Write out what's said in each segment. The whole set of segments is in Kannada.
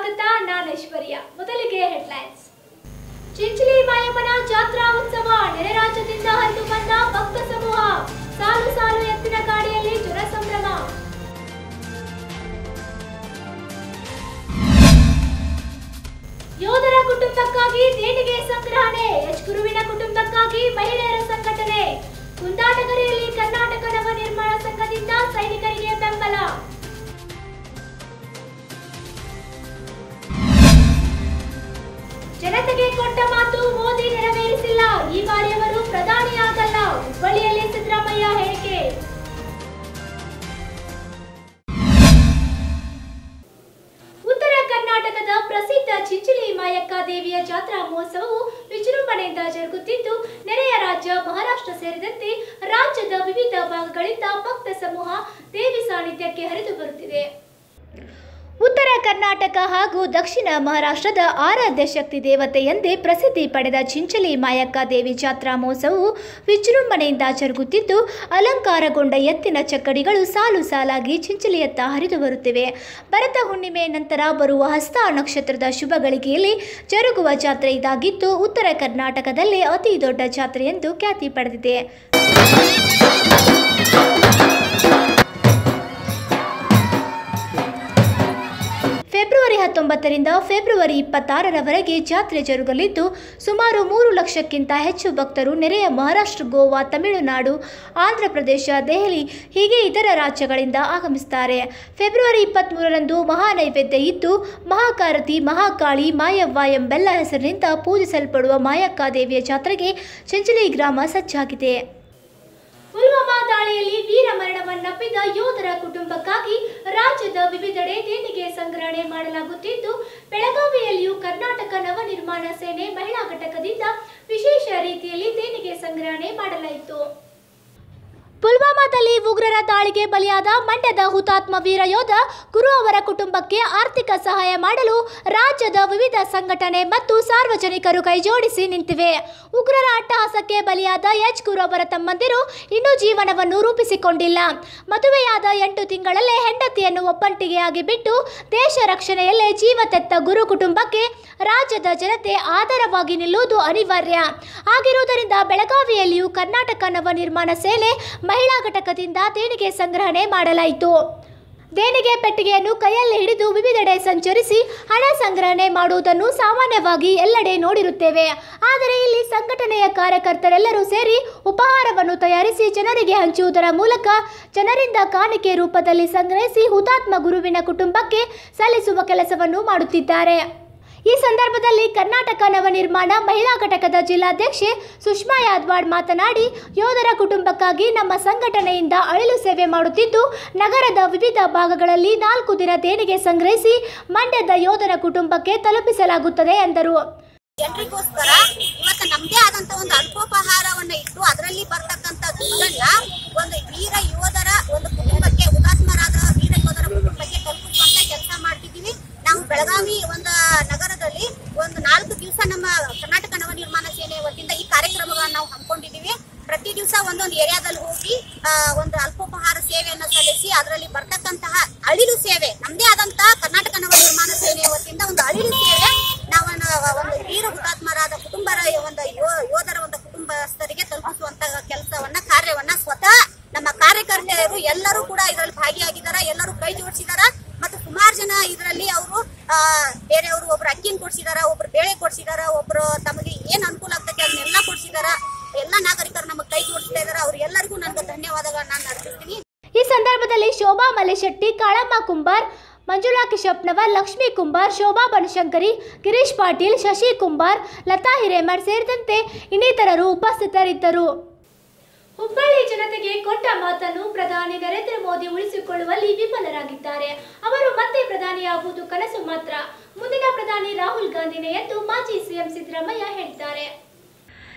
ಸ್ವಾಗತ ನಾನು ಐಶ್ವರ್ಯ ಮೊದಲಿಗೆ ಹೆಡ್ಲೈನ್ಸ್ ಚಿಂಚಲಿ ಮಾಯಮ್ಮನ ಜಾತ್ರಾ ಉತ್ಸವ ನೆರೆ ರಾಜ್ಯದಿಂದ ಹರಿದು ಬಂದ ಭಕ್ತ ಸಮೂಹ ಸಾಲು ಸಾಲು ಎತ್ತಿನ ಗಾಡಿಯಲ್ಲಿ ಜನಸಂಭ್ರಮ ಯೋಧರ ಕುಟುಂಬಕ್ಕಾಗಿ ದೇಣಿಗೆ ಸಂಗ್ರಹಣೆ ಎಚ್ ಗುರುವಿನ ಕುಟುಂಬಕ್ಕಾಗಿ ಮಹಿಳೆಯರ ಸಂಘಟನೆ ಕುಂದಾಟಗರಿಯಲ್ಲಿ ಕರ್ನಾಟಕ ನವ ನಿರ್ಮಾಣ ಸಂಘದಿಂದ ಸೈನಿಕರಿಗೆ ಬೆಂಬಲ ಜನತೆಗೆ ಕೊಟ್ಟ ಮಾತು ಮೋದಿ ನೆರವೇರಿಸಿಲ್ಲ ಈ ಬಾರಿ ಅವರು ಪ್ರಧಾನಿಯಾಗಲ್ಲ ಹುಬ್ಬಳ್ಳಿಯಲ್ಲಿ ಸಿದ್ದರಾಮಯ್ಯ ಹೇಳಿಕೆ ಉತ್ತರ ಕರ್ನಾಟಕದ ಪ್ರಸಿದ್ಧ ಚಿಂಚಲಿ ಮಾಯಕ್ಕ ದೇವಿಯ ಜಾತ್ರಾ ಮಹೋತ್ಸವವು ವಿಜೃಂಭಣೆಯಿಂದ ಜರುಗುತ್ತಿದ್ದು ನೆರೆಯ ರಾಜ್ಯ ಮಹಾರಾಷ್ಟ್ರ ಸೇರಿದಂತೆ ರಾಜ್ಯದ ವಿವಿಧ ಭಾಗಗಳಿಂದ ಭಕ್ತ ಸಮೂಹ ದೇವಿ ಸಾನ್ನಿಧ್ಯಕ್ಕೆ ಹರಿದು ಬರುತ್ತಿದೆ ಉತ್ತರ ಕರ್ನಾಟಕ ಹಾಗೂ ದಕ್ಷಿಣ ಮಹಾರಾಷ್ಟ್ರದ ಆರಾಧ್ಯ ಶಕ್ತಿ ದೇವತೆ ಎಂದೇ ಪ್ರಸಿದ್ಧಿ ಪಡೆದ ಚಿಂಚಲಿ ಮಾಯಕ್ಕ ದೇವಿ ಜಾತ್ರಾ ಮಹೋತ್ಸವವು ವಿಜೃಂಭಣೆಯಿಂದ ಜರುಗುತ್ತಿದ್ದು ಅಲಂಕಾರಗೊಂಡ ಎತ್ತಿನ ಚಕ್ಕಡಿಗಳು ಸಾಲು ಸಾಲಾಗಿ ಚಿಂಚಲಿಯತ್ತ ಹರಿದು ಬರುತ್ತಿವೆ ಭರತ ಹುಣ್ಣಿಮೆ ನಂತರ ಬರುವ ಹಸ್ತ ನಕ್ಷತ್ರದ ಶುಭ ಗಳಿಗೆಯಲ್ಲಿ ಜರುಗುವ ಜಾತ್ರೆ ಇದಾಗಿದ್ದು ಉತ್ತರ ಕರ್ನಾಟಕದಲ್ಲೇ ಅತಿ ದೊಡ್ಡ ಜಾತ್ರೆ ಎಂದು ಖ್ಯಾತಿ ಪಡೆದಿದೆ ಫೆಬ್ರವರಿ ಹತ್ತೊಂಬತ್ತರಿಂದ ಫೆಬ್ರವರಿ ಇಪ್ಪತ್ತಾರರವರೆಗೆ ಜಾತ್ರೆ ಜರುಗಲಿದ್ದು ಸುಮಾರು ಮೂರು ಲಕ್ಷಕ್ಕಿಂತ ಹೆಚ್ಚು ಭಕ್ತರು ನೆರೆಯ ಮಹಾರಾಷ್ಟ್ರ ಗೋವಾ ತಮಿಳುನಾಡು ಆಂಧ್ರಪ್ರದೇಶ ದೆಹಲಿ ಹೀಗೆ ಇತರ ರಾಜ್ಯಗಳಿಂದ ಆಗಮಿಸುತ್ತಾರೆ ಫೆಬ್ರವರಿ ಇಪ್ಪತ್ತ್ಮೂರರಂದು ಮಹಾನೈವೇದ್ಯ ಇದ್ದು ಮಹಾಕಾರತಿ ಮಹಾಕಾಳಿ ಮಾಯವ್ವ ಎಂಬೆಲ್ಲ ಹೆಸರಿನಿಂದ ಪೂಜಿಸಲ್ಪಡುವ ಮಾಯಕ್ಕ ದೇವಿಯ ಜಾತ್ರೆಗೆ ಚಂಚಲಿ ಗ್ರಾಮ ಸಜ್ಜಾಗಿದೆ ಪುಲ್ವಾಮಾ ದಾಳಿಯಲ್ಲಿ ವೀರ ಮರಣವನ್ನಪ್ಪಿದ ಯೋಧರ ಕುಟುಂಬಕ್ಕಾಗಿ ರಾಜ್ಯದ ವಿವಿಧೆಡೆ ದೇಣಿಗೆ ಸಂಗ್ರಹಣೆ ಮಾಡಲಾಗುತ್ತಿದ್ದು ಬೆಳಗಾವಿಯಲ್ಲಿಯೂ ಕರ್ನಾಟಕ ನವನಿರ್ಮಾಣ ಸೇನೆ ಮಹಿಳಾ ಘಟಕದಿಂದ ವಿಶೇಷ ರೀತಿಯಲ್ಲಿ ದೇಣಿಗೆ ಸಂಗ್ರಹಣೆ ಮಾಡಲಾಯಿತು ಪುಲ್ವಾಮಾದಲ್ಲಿ ಉಗ್ರರ ದಾಳಿಗೆ ಬಲಿಯಾದ ಮಂಡ್ಯದ ಹುತಾತ್ಮ ವೀರ ಯೋಧ ಗುರು ಅವರ ಕುಟುಂಬಕ್ಕೆ ಆರ್ಥಿಕ ಸಹಾಯ ಮಾಡಲು ರಾಜ್ಯದ ವಿವಿಧ ಸಂಘಟನೆ ಮತ್ತು ಸಾರ್ವಜನಿಕರು ಕೈಜೋಡಿಸಿ ನಿಂತಿವೆ ಉಗ್ರರ ಅಟ್ಟಹಾಸಕ್ಕೆ ಬಲಿಯಾದ ಎಚ್ ಗುರು ಅವರ ತಮ್ಮಂದಿರು ಇನ್ನೂ ಜೀವನವನ್ನು ರೂಪಿಸಿಕೊಂಡಿಲ್ಲ ಮದುವೆಯಾದ ಎಂಟು ತಿಂಗಳಲ್ಲೇ ಹೆಂಡತಿಯನ್ನು ಒಬ್ಬಂಟಿಗೆಯಾಗಿ ಬಿಟ್ಟು ದೇಶ ರಕ್ಷಣೆಯಲ್ಲೇ ಜೀವ ತೆತ್ತ ಗುರು ಕುಟುಂಬಕ್ಕೆ ರಾಜ್ಯದ ಜನತೆ ಆಧಾರವಾಗಿ ನಿಲ್ಲುವುದು ಅನಿವಾರ್ಯ ಆಗಿರುವುದರಿಂದ ಬೆಳಗಾವಿಯಲ್ಲಿಯೂ ಕರ್ನಾಟಕ ನವನಿರ್ಮಾಣ ಸೇನೆ ಮಹಿಳಾ ಘಟಕದಿಂದ ದೇಣಿಗೆ ಸಂಗ್ರಹಣೆ ಮಾಡಲಾಯಿತು ದೇಣಿಗೆ ಪೆಟ್ಟಿಗೆಯನ್ನು ಕೈಯಲ್ಲಿ ಹಿಡಿದು ವಿವಿಧೆಡೆ ಸಂಚರಿಸಿ ಹಣ ಸಂಗ್ರಹಣೆ ಮಾಡುವುದನ್ನು ಸಾಮಾನ್ಯವಾಗಿ ಎಲ್ಲೆಡೆ ನೋಡಿರುತ್ತೇವೆ ಆದರೆ ಇಲ್ಲಿ ಸಂಘಟನೆಯ ಕಾರ್ಯಕರ್ತರೆಲ್ಲರೂ ಸೇರಿ ಉಪಹಾರವನ್ನು ತಯಾರಿಸಿ ಜನರಿಗೆ ಹಂಚುವುದರ ಮೂಲಕ ಜನರಿಂದ ಕಾಣಿಕೆ ರೂಪದಲ್ಲಿ ಸಂಗ್ರಹಿಸಿ ಹುತಾತ್ಮ ಗುರುವಿನ ಕುಟುಂಬಕ್ಕೆ ಸಲ್ಲಿಸುವ ಕೆಲಸವನ್ನು ಮಾಡುತ್ತಿದ್ದಾರೆ ಈ ಸಂದರ್ಭದಲ್ಲಿ ಕರ್ನಾಟಕ ನವನಿರ್ಮಾಣ ಮಹಿಳಾ ಘಟಕದ ಜಿಲ್ಲಾಧ್ಯಕ್ಷೆ ಸುಷ್ಮಾ ಯಾದ್ವಾಡ್ ಮಾತನಾಡಿ ಯೋಧರ ಕುಟುಂಬಕ್ಕಾಗಿ ನಮ್ಮ ಸಂಘಟನೆಯಿಂದ ಅಳಿಲು ಸೇವೆ ಮಾಡುತ್ತಿದ್ದು ನಗರದ ವಿವಿಧ ಭಾಗಗಳಲ್ಲಿ ನಾಲ್ಕು ದಿನ ದೇಣಿಗೆ ಸಂಗ್ರಹಿಸಿ ಮಂಡ್ಯದ ಯೋಧರ ಕುಟುಂಬಕ್ಕೆ ತಲುಪಿಸಲಾಗುತ್ತದೆ ಎಂದರು ಜನರಿಗೋಸ್ಕರ ಇವತ್ತು ನಮ್ದೇ ಆದಂತ ಒಂದು ಅಲ್ಪೋಪಹಾರವನ್ನ ಇಟ್ಟು ಅದರಲ್ಲಿ ಬರ್ತಕ್ಕಂತ ದುಡ್ಡನ್ನ ಒಂದು ವೀರ ಯೋಧರ ಒಂದು ಕುಟುಂಬಕ್ಕೆ ಹುತಾತ್ಮರಾದ ವೀರ ಯೋಧರ ಕುಟುಂಬಕ್ಕೆ ತಲುಪಿಸುವಂತ ಕೆಲಸ ಮಾಡ್ತಿದೀವಿ ನಾವು ಬೆಳಗಾವಿ ಒಂದು ನಗರದಲ್ಲಿ ಒಂದು ನಾಲ್ಕು ದಿವಸ ನಮ್ಮ ಕರ್ನಾಟಕ ನವನಿರ್ಮಾಣ ಸೇನೆ ವತಿಯಿಂದ ಈ ಕಾರ್ಯಕ್ರಮಗಳನ್ನ ನಾವು ಹಮ್ಮಿಕೊಂಡಿದೀವಿ ಪ್ರತಿ ದಿವಸ ಒಂದೊಂದು ಏರಿಯಾದಲ್ಲಿ ಹೋಗಿ ಆ, ಒಂದು ಅಲ್ಪೋಪಹಾರ ಸೇವೆಯನ್ನ ಸಲ್ಲಿಸಿ ಅದರಲ್ಲಿ ಬರ್ತಕ್ಕಂತಹ ಅಳಿಲು ಸೇವೆ ನಮ್ದೇ ಆದಂತ ಕರ್ನಾಟಕ ನವನಿರ್ಮಾಣ ಸೇನೆಯ ವತಿಯಿಂದ ಒಂದು ಅಳಿಲು ಸೇವೆ ನಾವು ಒಂದು ವೀರ ಹುತಾತ್ಮರಾದ ಕುಟುಂಬರ ಒಂದು ಯೋ- ಯೋಧರ ಒಂದು ಕುಟುಂಬಸ್ಥರಿಗೆ ತಲುಪಿಸುವಂತ ಕೆಲಸವನ್ನ ಕಾರ್ಯವನ್ನ ಸ್ವತಃ ನಮ್ಮ ಕಾರ್ಯಕರ್ತೆಯರು ಎಲ್ಲರೂ ಕೂಡ ಇದರಲ್ಲಿ ಭಾಗಿಯಾಗಿದ್ದಾರ ಎಲ್ಲರೂ ಕೈ ಜೋಡಿಸಿದಾರ ಮತ್ತು ಸುಮಾರು ಜನ ಇದರಲ್ಲಿ ಅವರು ಬೇರೆಯವರು ಒಬ್ರು ಅಕ್ಕಿನ ಕೊಡ್ಸಿದಾರ ಒಬ್ರು ಬೇಳೆ ಕೊಡ್ಸಿದಾರ ಒಬ್ರು ತಮಗೆ ಏನ್ ಅನುಕೂಲ ಆಗ್ತೈತೆ ಅದನ್ನೆಲ್ಲ ಕೊಡ್ಸಿದಾರ ಎಲ್ಲ ನಾಗರಿಕರು ನಮಗೆ ಕೈ ಜೋಡಿಸ್ತಾ ಇದಾರ ಅವ್ರಿಗೆಲ್ಲರಿಗೂ ನನಗೆ ಧನ್ಯವಾದಗಳನ್ನ ನಾನು ಅರ್ಪಿಸ್ತೀನಿ ಈ ಸಂದರ್ಭದಲ್ಲಿ ಶೋಭಾ ಮಲೆಶೆಟ್ಟಿ ಕಾಳಮ್ಮ ಕುಂಬಾರ್ ಮಂಜುಳಾ ಕಿಶಪ್ನವರ್ ಲಕ್ಷ್ಮೀ ಕುಂಬಾರ್ ಶೋಭಾ ಬನಶಂಕರಿ ಗಿರೀಶ್ ಪಾಟೀಲ್ ಶಶಿ ಕುಂಬಾರ್ ಲತಾ ಹಿರೇಮಠ್ ಸೇರಿದಂತೆ ಇನ್ನಿತರರು ಉಪಸ್ಥಿತರಿದ್ದರು ಹುಬ್ಬಳ್ಳಿ ಜನತೆಗೆ ಕೊಟ್ಟ ಮಾತನ್ನು ಪ್ರಧಾನಿ ನರೇಂದ್ರ ಮೋದಿ ಉಳಿಸಿಕೊಳ್ಳುವಲ್ಲಿ ವಿಫಲರಾಗಿದ್ದಾರೆ ಅವರು ಮತ್ತೆ ಪ್ರಧಾನಿಯಾಗುವುದು ಕನಸು ಮಾತ್ರ ಮುಂದಿನ ಪ್ರಧಾನಿ ರಾಹುಲ್ ಗಾಂಧಿನೇ ಎಂದು ಮಾಜಿ ಸಿಎಂ ಸಿದ್ದರಾಮಯ್ಯ ಹೇಳಿದ್ದಾರೆ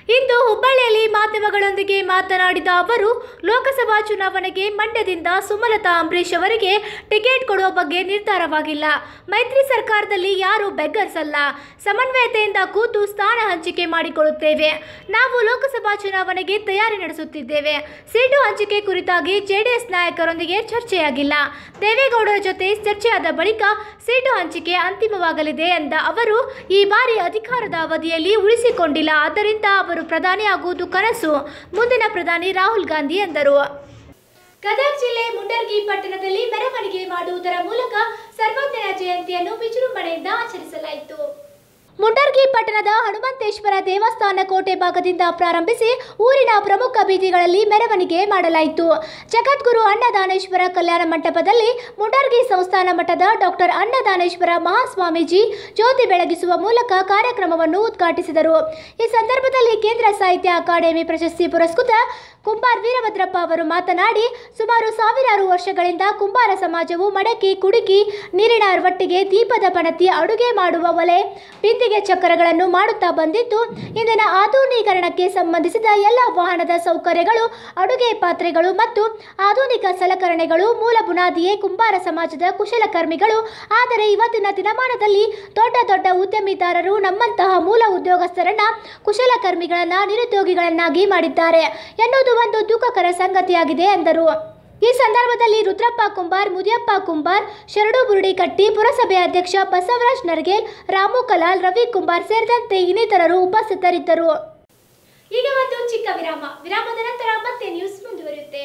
ಇಂದು ಹುಬ್ಬಳ್ಳಿಯಲ್ಲಿ ಮಾಧ್ಯಮಗಳೊಂದಿಗೆ ಮಾತನಾಡಿದ ಅವರು ಲೋಕಸಭಾ ಚುನಾವಣೆಗೆ ಮಂಡ್ಯದಿಂದ ಸುಮಲತಾ ಅಂಬರೀಶ್ ಅವರಿಗೆ ಟಿಕೆಟ್ ಕೊಡುವ ಬಗ್ಗೆ ನಿರ್ಧಾರವಾಗಿಲ್ಲ ಮೈತ್ರಿ ಸರ್ಕಾರದಲ್ಲಿ ಯಾರು ಬೆಗ್ಗರ್ಸ್ ಅಲ್ಲ ಸಮನ್ವಯತೆಯಿಂದ ಕೂತು ಸ್ಥಾನ ಹಂಚಿಕೆ ಮಾಡಿಕೊಳ್ಳುತ್ತೇವೆ ನಾವು ಲೋಕಸಭಾ ಚುನಾವಣೆಗೆ ತಯಾರಿ ನಡೆಸುತ್ತಿದ್ದೇವೆ ಸೀಟು ಹಂಚಿಕೆ ಕುರಿತಾಗಿ ಜೆಡಿಎಸ್ ನಾಯಕರೊಂದಿಗೆ ಚರ್ಚೆಯಾಗಿಲ್ಲ ದೇವೇಗೌಡರ ಜೊತೆ ಚರ್ಚೆಯಾದ ಬಳಿಕ ಸೀಟು ಹಂಚಿಕೆ ಅಂತಿಮವಾಗಲಿದೆ ಎಂದ ಅವರು ಈ ಬಾರಿ ಅಧಿಕಾರದ ಅವಧಿಯಲ್ಲಿ ಉಳಿಸಿಕೊಂಡಿಲ್ಲ ಆದ್ದರಿಂದ ಅವರು ಪ್ರಧಾನಿ ಆಗುವುದು ಕನಸು ಮುಂದಿನ ಪ್ರಧಾನಿ ರಾಹುಲ್ ಗಾಂಧಿ ಎಂದರು ಗದಗ ಜಿಲ್ಲೆ ಮುಂಡರ್ಗಿ ಪಟ್ಟಣದಲ್ಲಿ ಮೆರವಣಿಗೆ ಮಾಡುವುದರ ಮೂಲಕ ಸರ್ವಜ್ಞರ ಜಯಂತಿಯನ್ನು ವಿಜೃಂಭಣೆಯಿಂದ ಆಚರಿಸಲಾಯಿತು ಮುಂಡರ್ಗಿ ಪಟ್ಟಣದ ಹನುಮಂತೇಶ್ವರ ದೇವಸ್ಥಾನ ಕೋಟೆ ಭಾಗದಿಂದ ಪ್ರಾರಂಭಿಸಿ ಊರಿನ ಪ್ರಮುಖ ಬೀದಿಗಳಲ್ಲಿ ಮೆರವಣಿಗೆ ಮಾಡಲಾಯಿತು ಜಗದ್ಗುರು ಅನ್ನದಾನೇಶ್ವರ ಕಲ್ಯಾಣ ಮಂಟಪದಲ್ಲಿ ಮುಂಡರ್ಗಿ ಸಂಸ್ಥಾನ ಮಠದ ಡಾಕ್ಟರ್ ಅನ್ನದಾನೇಶ್ವರ ಮಹಾಸ್ವಾಮೀಜಿ ಜ್ಯೋತಿ ಬೆಳಗಿಸುವ ಮೂಲಕ ಕಾರ್ಯಕ್ರಮವನ್ನು ಉದ್ಘಾಟಿಸಿದರು ಈ ಸಂದರ್ಭದಲ್ಲಿ ಕೇಂದ್ರ ಸಾಹಿತ್ಯ ಅಕಾಡೆಮಿ ಪ್ರಶಸ್ತಿ ಪುರಸ್ಕೃತ ಕುಂಬಾರ್ ವೀರಭದ್ರಪ್ಪ ಅವರು ಮಾತನಾಡಿ ಸುಮಾರು ಸಾವಿರಾರು ವರ್ಷಗಳಿಂದ ಕುಂಬಾರ ಸಮಾಜವು ಮಡಕಿ ಕುಡುಕಿ ನೀರಿನ ಒಟ್ಟಿಗೆ ದೀಪದ ಪಣತಿ ಅಡುಗೆ ಮಾಡುವ ಒಲೆ ಬಿಂದಿಗೆ ಚಕ್ರಗಳನ್ನು ಮಾಡುತ್ತಾ ಬಂದಿದ್ದು ಇಂದಿನ ಆಧುನೀಕರಣಕ್ಕೆ ಸಂಬಂಧಿಸಿದ ಎಲ್ಲ ವಾಹನದ ಸೌಕರ್ಯಗಳು ಅಡುಗೆ ಪಾತ್ರೆಗಳು ಮತ್ತು ಆಧುನಿಕ ಸಲಕರಣೆಗಳು ಮೂಲ ಬುನಾದಿಯೇ ಕುಂಬಾರ ಸಮಾಜದ ಕುಶಲಕರ್ಮಿಗಳು ಆದರೆ ಇವತ್ತಿನ ದಿನಮಾನದಲ್ಲಿ ದೊಡ್ಡ ದೊಡ್ಡ ಉದ್ಯಮಿದಾರರು ನಮ್ಮಂತಹ ಮೂಲ ಉದ್ಯೋಗಸ್ಥರನ್ನ ಕುಶಲಕರ್ಮಿಗಳನ್ನ ನಿರುದ್ಯೋಗಿಗಳನ್ನಾಗಿ ಮಾಡಿದ್ದಾರೆ ಎನ್ನುವುದು ಒಂದು ದುಃಖಕರ ಸಂಗತಿಯಾಗಿದೆ ಎಂದರು ಈ ಸಂದರ್ಭದಲ್ಲಿ ರುದ್ರಪ್ಪ ಕುಂಬಾರ್ ಮುದಿಯಪ್ಪ ಕುಂಬಾರ್ ಶರಡು ಬುರುಡಿಕಟ್ಟಿ ಪುರಸಭೆ ಅಧ್ಯಕ್ಷ ಬಸವರಾಜ್ ನರ್ಗೇಲ್ ರಾಮು ಕಲಾಲ್ ರವಿ ಕುಂಬಾರ್ ಸೇರಿದಂತೆ ಇನ್ನಿತರರು ಉಪಸ್ಥಿತರಿದ್ದರು ಈಗ ಒಂದು ಚಿಕ್ಕ ವಿರಾಮ ವಿರಾಮದ ನಂತರ ಮತ್ತೆ ನ್ಯೂಸ್ ಮುಂದುವರಿಯುತ್ತೆ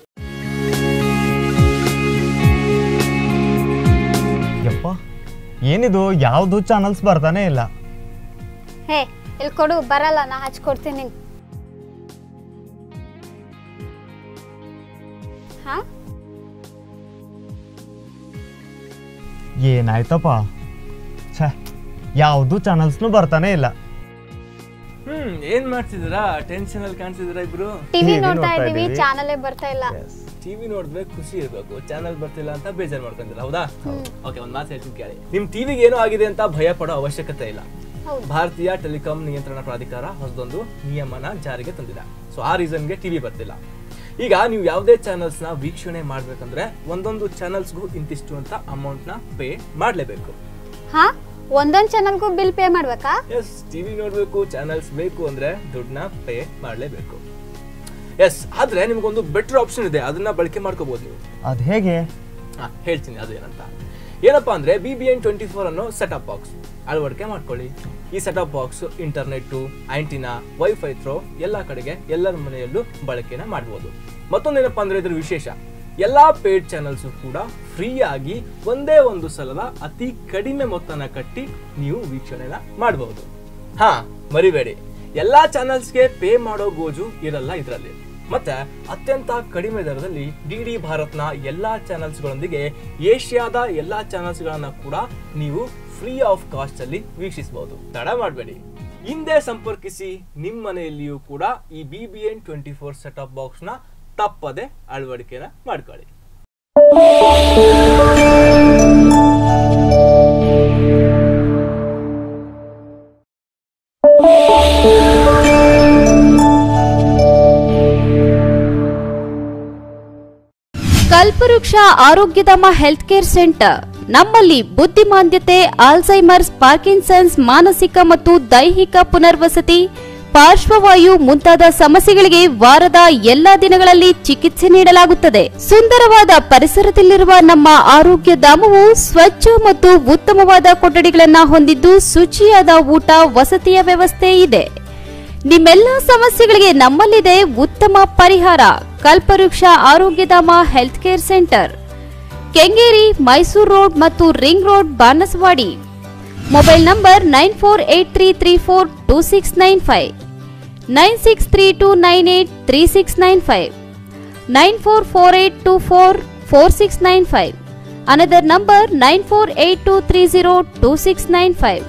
ಯಪ್ಪ ಏನಿದು ಯಾವುದು ಚಾನಲ್ಸ್ ಬರ್ತಾನೆ ಇಲ್ಲ ಹೇ ಇಲ್ಲಿ ಕೊಡು ಬರಲ್ಲ ನಾ ಹಚ್ಕೊಡ್ತೀನಿ ಹಾ ಏನಾಯ್ತಪ್ಪ ಛೇ ಯಾವುದು ಚಾನಲ್ಸ್ನು ಬರ್ತಾನೆ ಇಲ್ಲ ಹ್ಮ್ ಏನ್ ಮಾಡ್ತಿದ್ದೀರಾ ಟೆನ್ಷನ್ ಅಲ್ಲಿ ಕಾಣ್ತಿದ್ದೀರಾ ಇಬ್ರು ಟಿವಿ TV ನೋಡ್ತಾ ನೋಡ್ತಾ ಇದೀವಿ ಇದೀವಿ. ಚಾನಲೇ ಬರ್ತಾ ಇಲ್ಲ ಟಿವಿ ನೋಡಿದ್ರೆ ಖುಷಿ ಇರ್ಬೇಕು ಚಾನಲ್ ಬರ್ತಿಲ್ಲ ಅಂತ ಬೇಜಾರ್ ಮಾಡ್ಕೊಂತೀರಾ ಹೌದಾ ಓಕೆ ಒಂದ್ ಮಾತು ಹೇಳ್ತೀನಿ ಕೇಳಿ ನಿಮ್ ಟಿವಿಗೆ ಏನೋ ಆಗಿದೆ ಅಂತ ಭಯ ಪಡೋ ಅವಶ್ಯಕತೆ ಇಲ್ಲ ಹೌದು ಭಾರತೀಯ ಟೆಲಿಕಾಂ ನಿಯಂತ್ರಣ ಪ್ರಾಧಿಕಾರ ಹೊಸದೊಂದು ನಿಯಮನ ಜಾರಿಗೆ ತಂದಿದೆ ಸೊ ಆ ರೀಸನ್ಗೆ ಟಿವಿ ಬರ್ತಿಲ್ಲ ಈಗ ನೀವು ಯಾವುದೇ ಚಾನಲ್ಸ್ ನ ವೀಕ್ಷಣೆ ಮಾಡ್ಬೇಕಂದ್ರೆ ಒಂದೊಂದು ಚಾನಲ್ಸ್ಗೂ ಇಂತಿಷ್ಟು ಅಂತ ಅಮೌಂಟ್ ನ ಪೇ ಮಾಡ್ಲೇಬೇಕು ಹಾ ಒಂದೊಂದ್ ಚಾನಲ್ಗೂ ಬಿಲ್ ಪೇ ಮಾಡ್ಬೇಕಾ ಎಸ್ ಟಿವಿ ನೋಡ್ಬೇಕು ಚಾನಲ್ಸ್ ಬೇಕು ಅಂದ್ರೆ ದುಡ್ಡನ್ನ ಪೇ ಮಾಡ್ಲೇಬೇಕು ಎಸ್ ಆದ್ರೆ ನಿಮ್ಗೊಂದು ಬೆಟರ್ ಆಪ್ಷನ್ ಇದೆ ಅದನ್ನ ಬಳಕೆ ಮಾಡ್ಕೋಬಹುದು ನೀವು ಅದು ಹೇಗೆ ಹಾ ಹೇಳ್ತೀನಿ ಅದು ಏನಂತ ಏನಪ್ಪಾ ಅಂದ್ರೆ B B N twenty four ಅನ್ನೋ ಸೆಟಪ್ ಬಾಕ್ಸ್ ಅಳವಡಿಕೆ ಮಾಡ್ಕೊಳ್ಳಿ ಈ setup box internet antenna wifi through ಎಲ್ಲ ಕಡೆಗೆ ಎಲ್ಲರ ಮನೆಯಲ್ಲೂ ಬಳಕೆನ ಮಾಡ್ಬೋದು ಮತ್ತೊಂದೇನಪ್ಪಾ ಅಂದ್ರೆ ಇದ್ರ ವಿಶೇಷ ಎಲ್ಲಾ ಪೇಡ್ ಚಾನಲ್ಸ್ ಕೂಡ ಫ್ರೀ ಆಗಿ ಒಂದೇ ಒಂದು ಸಲದ ಅತಿ ಕಡಿಮೆ ಮೊತ್ತನ ಕಟ್ಟಿ ನೀವು ವೀಕ್ಷಣೆನ ಮಾಡಬಹುದು ಹಾ ಮರಿಬೇಡಿ ಎಲ್ಲಾ ಚಾನಲ್ಸ್ಗೆ ಪೇ ಮಾಡೋ ಗೋಜು ಇರಲ್ಲ ಇದರಲ್ಲಿ ಮತ್ತೆ ಅತ್ಯಂತ ಕಡಿಮೆ ದರದಲ್ಲಿ ಡಿ ಡಿ ಭಾರತ್ನ ಎಲ್ಲಾ ಚಾನಲ್ಸ್ಗಳೊಂದಿಗೆ ಏಷ್ಯಾದ ಎಲ್ಲಾ ಚಾನಲ್ಸ್ಗಳನ್ನ ಕೂಡ ನೀವು ಫ್ರೀ ಆಫ್ ಕಾಸ್ಟ್ ಅಲ್ಲಿ ವೀಕ್ಷಿಸಬಹುದು ತಡ ಮಾಡಬೇಡಿ ಹಿಂದೆ ಸಂಪರ್ಕಿಸಿ ನಿಮ್ಮ ಮನೆಯಲ್ಲಿಯೂ ಕೂಡ ಈ B B N twenty four setup box ನ ತಪ್ಪದೆ ಅಳವಡಿಕೆನ ಮಾಡ್ಕೊಳ್ಳಿ ಕಲ್ಪವೃಕ್ಷ ಆರೋಗ್ಯಧಾಮ ಹೆಲ್ತ್ ಕೇರ್ ಸೆಂಟರ್ ನಮ್ಮಲ್ಲಿ ಬುದ್ಧಿಮಾಂದ್ಯತೆ ಆಲ್ಝೈಮರ್ಸ್ ಪಾರ್ಕಿನ್ಸನ್ಸ್ ಮಾನಸಿಕ ಮತ್ತು ದೈಹಿಕ ಪುನರ್ವಸತಿ ಪಾರ್ಶ್ವವಾಯು ಮುಂತಾದ ಸಮಸ್ಯೆಗಳಿಗೆ ವಾರದ ಎಲ್ಲಾ ದಿನಗಳಲ್ಲಿ ಚಿಕಿತ್ಸೆ ನೀಡಲಾಗುತ್ತದೆ ಸುಂದರವಾದ ಪರಿಸರದಲ್ಲಿರುವ ನಮ್ಮ ಆರೋಗ್ಯ ಧಾಮವು ಸ್ವಚ್ಛ ಮತ್ತು ಉತ್ತಮವಾದ ಕೊಠಡಿಗಳನ್ನ ಹೊಂದಿದ್ದು ಶುಚಿಯಾದ ಊಟ ವಸತಿಯ ವ್ಯವಸ್ಥೆ ಇದೆ ನಿಮ್ಮೆಲ್ಲ ಸಮಸ್ಯೆಗಳಿಗೆ ನಮ್ಮಲ್ಲಿದೆ ಉತ್ತಮ ಪರಿಹಾರ Kalpavriksha Arogyadhama health care centre Kengeri Mysuru road ಮತ್ತು ring road Banaswadi mobile number nine four eight three three four two six nine five nine six three two nine eight three six nine five nine four four eight two four four six nine five another number nine four eight two three zero two six nine five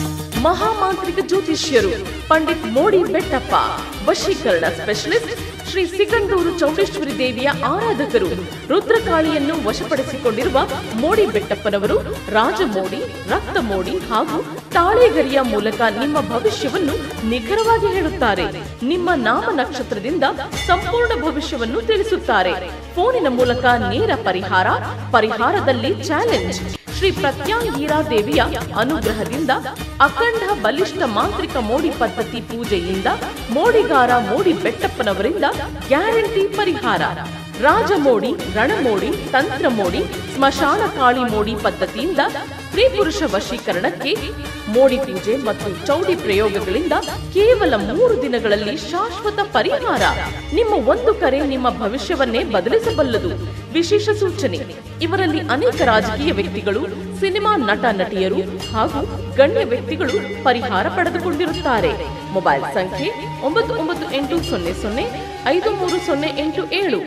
ಮಹಾಮಾಂತ್ರಿಕ ಜ್ಯೋತಿಷ್ಯರು ಪಂಡಿತ್ ಮೋಡಿ ಬೆಟ್ಟಪ್ಪ ವಶೀಕರಣ ಸ್ಪೆಷಲಿಸ್ಟ್ ಶ್ರೀ ಸಿಗಂದೂರು ಚೌಡೇಶ್ವರಿ ದೇವಿಯ ಆರಾಧಕರು ರುದ್ರಕಾಳಿಯನ್ನು ವಶಪಡಿಸಿಕೊಂಡಿರುವ ಮೋಡಿ ಬೆಟ್ಟಪ್ಪನವರು ರಾಜಮೋಡಿ ರಕ್ತ ಮೋಡಿ ಹಾಗೂ ತಾಳೆಗರಿಯ ಮೂಲಕ ನಿಮ್ಮ ಭವಿಷ್ಯವನ್ನು ನಿಖರವಾಗಿ ಹೇಳುತ್ತಾರೆ ನಿಮ್ಮ ನಾಮ ನಕ್ಷತ್ರದಿಂದ ಸಂಪೂರ್ಣ ಭವಿಷ್ಯವನ್ನು ತಿಳಿಸುತ್ತಾರೆ ಫೋನಿನ ಮೂಲಕ ನೇರ ಪರಿಹಾರ ಪರಿಹಾರದಲ್ಲಿ ಚಾಲೆಂಜ್ ಶ್ರೀ ಪ್ರತ್ಯಾಂಗೀರಾ ದೇವಿಯ ಅನುಗ್ರಹದಿಂದ ಅಖಂಡ ಬಲಿಷ್ಠ ಮಾಂತ್ರಿಕ ಮೋಡಿ ಪದ್ಧತಿ ಪೂಜೆಯಿಂದ ಮೋಡಿಗಾರ ಮೋಡಿ ಬೆಟ್ಟಪ್ಪನವರಿಂದ ಗ್ಯಾರಂಟಿ ಪರಿಹಾರ ರಾಜಮೋಡಿ ರಣಮೋಡಿ ತಂತ್ರ ಮೋಡಿ ಸ್ಮಶಾನ ಕಾಳಿ ಮೋಡಿ ಪದ್ಧತಿಯಿಂದ ಸ್ತ್ರೀ ಪುರುಷ ವಶೀಕರಣಕ್ಕೆ ಮೋಡಿ ಪೂಜೆ ಮತ್ತು ಚೌಡಿ ಪ್ರಯೋಗಗಳಿಂದ ಕೇವಲ ಮೂರು ದಿನಗಳಲ್ಲಿ ಶಾಶ್ವತ ಪರಿಹಾರ ನಿಮ್ಮ ಒಂದು ಕರೆ ನಿಮ್ಮ ಭವಿಷ್ಯವನ್ನೇ ಬದಲಿಸಬಲ್ಲದು ವಿಶೇಷ ಸೂಚನೆ ಇವರಲ್ಲಿ ಅನೇಕ ರಾಜಕೀಯ ವ್ಯಕ್ತಿಗಳು ಸಿನಿಮಾ ನಟ ನಟಿಯರು ಹಾಗೂ ಗಣ್ಯ ವ್ಯಕ್ತಿಗಳು ಪರಿಹಾರ ಪಡೆದುಕೊಂಡಿರುತ್ತಾರೆ ಮೊಬೈಲ್ ಸಂಖ್ಯೆ ಒಂಬತ್ತು ಒಂಬತ್ತು ಎಂಟು ಸೊನ್ನೆ ಸೊನ್ನೆ ಐದು ಮೂರು ಸೊನ್ನೆ ಎಂಟು ಏಳು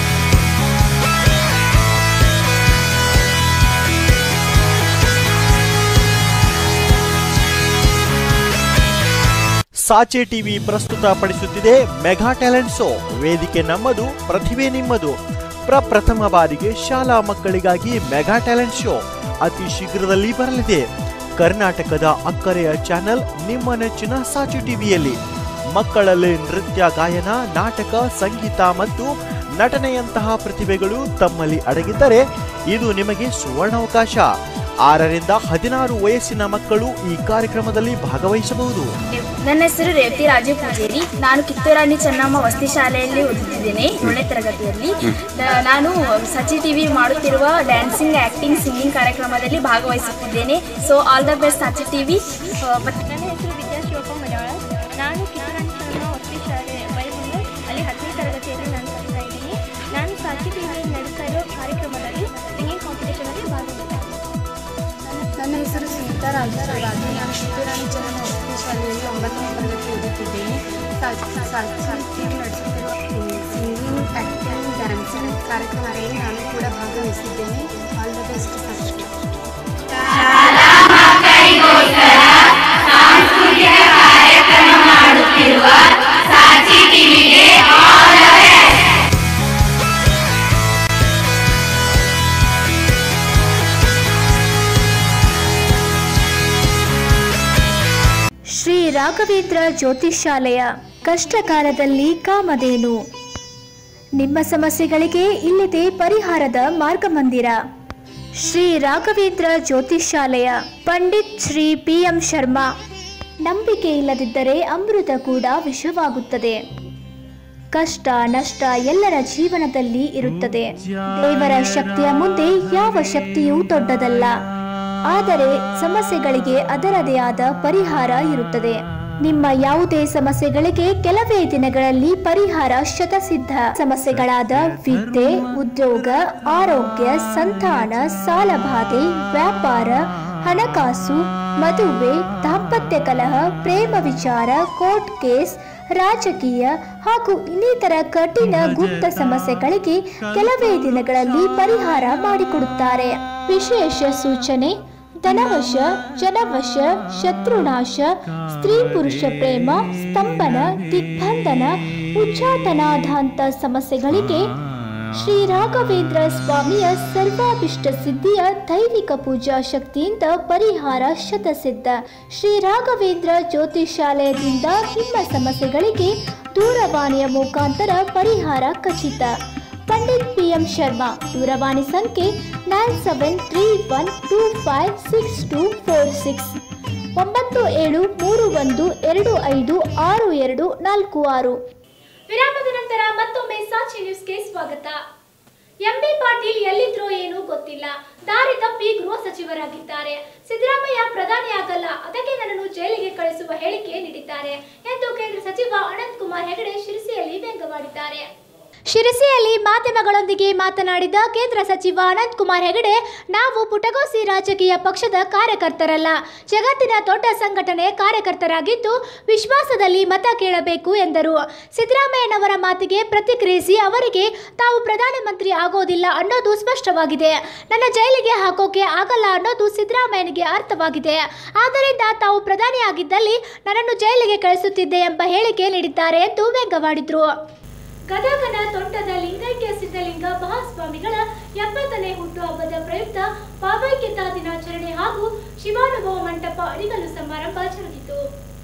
ಸಾಚೆ ಟಿವಿ ಪ್ರಸ್ತುತಪಡಿಸುತ್ತಿದೆ ಮೆಗಾ ಟ್ಯಾಲೆಂಟ್ ಶೋ ವೇದಿಕೆ ನಮ್ಮದು ಪ್ರತಿಭೆ ನಿಮ್ಮದು ಪ್ರಪ್ರಥಮ ಬಾರಿಗೆ ಶಾಲಾ ಮಕ್ಕಳಿಗಾಗಿ ಮೆಗಾ ಟ್ಯಾಲೆಂಟ್ ಶೋ ಅತಿ ಶೀಘ್ರದಲ್ಲಿ ಬರಲಿದೆ ಕರ್ನಾಟಕದ ಅಕ್ಕರೆಯ ಚಾನೆಲ್ ನಿಮ್ಮ ನೆಚ್ಚಿನ ಸಾಚೆ ಟಿವಿಯಲ್ಲಿ ಮಕ್ಕಳಲ್ಲಿ ನೃತ್ಯ ಗಾಯನ ನಾಟಕ ಸಂಗೀತ ಮತ್ತು ನಟನೆಯಂತಹ ಪ್ರತಿಭೆಗಳು ತಮ್ಮಲ್ಲಿ ಅಡಗಿದ್ದರೆ ಇದು ನಿಮಗೆ ಸುವರ್ಣಾವಕಾಶ ಆರರಿಂದ ಹದಿನಾರು ವಯಸ್ಸಿನ ಮಕ್ಕಳು ಈ ಕಾರ್ಯಕ್ರಮದಲ್ಲಿ ಭಾಗವಹಿಸಬಹುದು ನನ್ನ ಹೆಸರು ರೇವತಿ ರಾಜು ಪೂಜೇರಿ ನಾನು ಕಿತ್ತೂರಾಣಿ ಚೆನ್ನಮ್ಮ ವಸತಿ ಶಾಲೆಯಲ್ಲಿ ಓದುತ್ತಿದ್ದೇನೆ ಏಳನೇ ತರಗತಿಯಲ್ಲಿ ನ- ನಾನು ಸಚಿ ಟಿವಿ ಮಾಡುತ್ತಿರುವ ಡ್ಯಾನ್ಸಿಂಗ್ ಆಕ್ಟಿಂಗ್ ಸಿಂಗಿಂಗ್ ಕಾರ್ಯಕ್ರಮದಲ್ಲಿ ಭಾಗವಹಿಸುತ್ತಿದ್ದೇನೆ so all the best Sachi TV ನನ್ನ ಹೆಸರು ವಿದ್ಯಾ ಶಿವಪ್ಪ ಮಲಯಾಳ ನಾನು ಕಿತ್ತೂರಾಣಿ ಚೆನ್ನಮ್ಮ ವಸತಿ ಶಾಲೆ ಬೈಬಂಗೂರ್ ಅಲ್ಲಿ ಹತ್ತನೇ ತರಗತಿಯಲ್ಲಿ ನಾನು ಕಲಿತಾ ಇದ್ದೀನಿ ನಾನು ಸಾಚಿ ಟಿವಿಯಲ್ಲಿ ನಡೆಸ್ತಾ ಇರೋ ಕಾರ್ಯಕ್ರಮದಲ್ಲಿ ಸಿಂಗಿಂಗ್ ಕಾಂಪಿಟೇಷನಲ್ಲಿ ಭಾಗವಹಿಸ್ತೀನಿ ನನ್ನ ಹೆಸರು ಸುನೀತಾ ರಾಜರಾಜು ನಾನು ಕಿತ್ತೂರಾಣಿ ಚೆನ್ನಮ್ಮ ವಸತಿ ಶಾಲೆಯಲ್ಲಿ ಒಂಬತ್ತನೇ ತರಗತಿ ಓದುತ್ತಿದ್ದೇನೆ ಟಿವಿ ನಡೆಸುತ್ತಿರುವ ಸಿಂಗಿಂಗ್ ಆಕ್ಟಿಂಗ್ ಡ್ಯಾನ್ಸಿಂಗ್ ಕಾರ್ಯಕ್ರಮದಲ್ಲಿ ನಾನು ಕೂಡ ಭಾಗವಹಿಸಿದ್ದೇನೆ all the best first Shri Raghavendra Jyotishalaya ಕಷ್ಟಕಾಲದಲ್ಲಿ ಕಾಮಧೇನು ನಿಮ್ಮ ಸಮಸ್ಯೆಗಳಿಗೆ ಇಲ್ಲಿದೆ ಪರಿಹಾರದ ಮಾರ್ಗಮಂದಿರ ಶ್ರೀ ರಾಘವೇಂದ್ರ ಜ್ಯೋತಿಷಾಲಯ ಪಂಡಿತ್ ಶ್ರೀ ಪಿ ಎಂ ಶರ್ಮಾ ನಂಬಿಕೆ ಇಲ್ಲದಿದ್ದರೆ ಅಮೃತ ಕೂಡ ವಿಷವಾಗುತ್ತದೆ ಕಷ್ಟ ನಷ್ಟ ಎಲ್ಲರ ಜೀವನದಲ್ಲಿ ಇರುತ್ತದೆ ದೇವರ ಶಕ್ತಿಯ ಮುಂದೆ ಯಾವ ಶಕ್ತಿಯೂ ದೊಡ್ಡದಲ್ಲ ಆದರೆ ಸಮಸ್ಯೆಗಳಿಗೆ ಅದರದೇ ಆದ ಪರಿಹಾರ ಇರುತ್ತದೆ ನಿಮ್ಮ ಯಾವುದೇ ಸಮಸ್ಯೆಗಳಿಗೆ ಕೆಲವೇ ದಿನಗಳಲ್ಲಿ ಪರಿಹಾರ ಶತಸಿದ್ಧ ಸಮಸ್ಯೆಗಳಾದ ವಿದ್ಯೆ ಉದ್ಯೋಗ ಆರೋಗ್ಯ ಸಂತಾನ ಸಾಲಬಾಧೆ ವ್ಯಾಪಾರ ಹಣಕಾಸು ಮದುವೆ ದಾಂಪತ್ಯ ಕಲಹ ಪ್ರೇಮ ವಿಚಾರ ಕೋರ್ಟ್ ಕೇಸ್ ರಾಜಕೀಯ ಹಾಗೂ ಇನ್ನಿತರ ಕಠಿಣ ಗುಪ್ತ ಸಮಸ್ಯೆಗಳಿಗೆ ಕೆಲವೇ ದಿನಗಳಲ್ಲಿ ಪರಿಹಾರ ಮಾಡಿಕೊಡುತ್ತಾರೆ ವಿಶೇಷ ಸೂಚನೆ ಧನವಶ ಜನವಶ ಶತ್ರುನಾಶ ಸ್ತ್ರೀ ಪುರುಷ ಪ್ರೇಮ ಸ್ತಂಭನ ದಿಗ್ಬಂಧನ ಉಚ್ಚಾಟನಾಧಾಂತ ಸಮಸ್ಯೆಗಳಿಗೆ ಶ್ರೀ ರಾಘವೇಂದ್ರ ಸ್ವಾಮಿಯ ಸರ್ವಾಭಿಷ್ಟ ಸಿದ್ಧಿಯ ದೈವಿಕ ಪೂಜಾ ಶಕ್ತಿಯಿಂದ ಪರಿಹಾರ ಶತಸಿದ್ಧ ಶ್ರೀ ರಾಘವೇಂದ್ರ ಜ್ಯೋತಿಷಾಲಯದಿಂದ ನಿಮ್ಮ ಸಮಸ್ಯೆಗಳಿಗೆ ದೂರವಾಣಿಯ ಮುಖಾಂತರ ಪರಿಹಾರ ಖಚಿತ ಪಂಡಿತ್ ಪಿ ಎಂ ಶರ್ಮಾ ದೂರವಾಣಿ ಸಂಖ್ಯೆ nine seven three one two five six two four six ಒಂಬತ್ತು ಏಳು ಮೂರು ಒಂದು ಎರಡು ಐದು ಆರು ಎರಡು ನಾಲ್ಕು ಆರು ವಿರಾಮದ ನಂತರ ಮತ್ತೊಮ್ಮೆ ಸಾಚಿ ನ್ಯೂಸ್ಗೆ ಸ್ವಾಗತ ಎಂಬಿ ಪಾಟೀಲ್ ಎಲ್ಲಿದ್ರೋ ಏನೂ ಗೊತ್ತಿಲ್ಲ ದಾರಿ ತಪ್ಪಿ ಗೃಹ ಸಚಿವರಾಗಿದ್ದಾರೆ ಸಿದ್ದರಾಮಯ್ಯ ಪ್ರಧಾನಿಯಾಗಲ್ಲ ಅದಕ್ಕೆ ನನ್ನನ್ನು ಜೈಲಿಗೆ ಕಳಿಸುವ ಹೇಳಿಕೆ ನೀಡಿದ್ದಾರೆ ಎಂದು ಕೇಂದ್ರ ಸಚಿವ ಅನಂತ್ ಕುಮಾರ್ ಹೆಗಡೆ ಶಿರಸಿಯಲ್ಲಿ ವ್ಯಂಗ್ಯವಾಡಿದ್ದಾರೆ ಶಿರಸಿಯಲ್ಲಿ ಮಾಧ್ಯಮಗಳೊಂದಿಗೆ ಮಾತನಾಡಿದ ಕೇಂದ್ರ ಸಚಿವ ಅನಂತ್ ಕುಮಾರ್ ಹೆಗಡೆ ನಾವು ಪುಟಗೋಸಿ ರಾಜಕೀಯ ಪಕ್ಷದ ಕಾರ್ಯಕರ್ತರಲ್ಲ ಜಗತ್ತಿನ ದೊಡ್ಡ ಸಂಘಟನೆ ಕಾರ್ಯಕರ್ತರಾಗಿದ್ದು ವಿಶ್ವಾಸದಲ್ಲಿ ಮತ ಕೇಳಬೇಕು ಎಂದರು ಸಿದ್ದರಾಮಯ್ಯನವರ ಮಾತಿಗೆ ಪ್ರತಿಕ್ರಿಯಿಸಿ ಅವರಿಗೆ ತಾವು ಪ್ರಧಾನಮಂತ್ರಿ ಆಗೋದಿಲ್ಲ ಅನ್ನೋದು ಸ್ಪಷ್ಟವಾಗಿದೆ ನನ್ನ ಜೈಲಿಗೆ ಹಾಕೋಕೆ ಆಗಲ್ಲ ಅನ್ನೋದು ಸಿದ್ದರಾಮಯ್ಯನಿಗೆ ಅರ್ಥವಾಗಿದೆ ಆದ್ದರಿಂದ ತಾವು ಪ್ರಧಾನಿಯಾಗಿದ್ದಲ್ಲಿ ನನ್ನನ್ನು ಜೈಲಿಗೆ ಕಳಿಸುತ್ತಿದ್ದೆ ಎಂಬ ಹೇಳಿಕೆ ನೀಡಿದ್ದಾರೆ ಎಂದು ವ್ಯಂಗ್ಯವಾಡಿದರು ಗದಗನ ತೋಟದ ಲಿಂಗೈಕ್ಯ ಸಿದ್ಧಲಿಂಗ ಮಹಾಸ್ವಾಮಿಗಳ ಎಪ್ಪತ್ತನೇ ಹುಟ್ಟುಹಬ್ಬದ ಪ್ರಯುಕ್ತ ಭಾವೈಕ್ಯತಾ ದಿನಾಚರಣೆ ಹಾಗೂ ಶಿವಾನುಭವ ಮಂಟಪ ಅಡಿಗಲು ಸಮಾರಂಭ ಜರುಗಿತು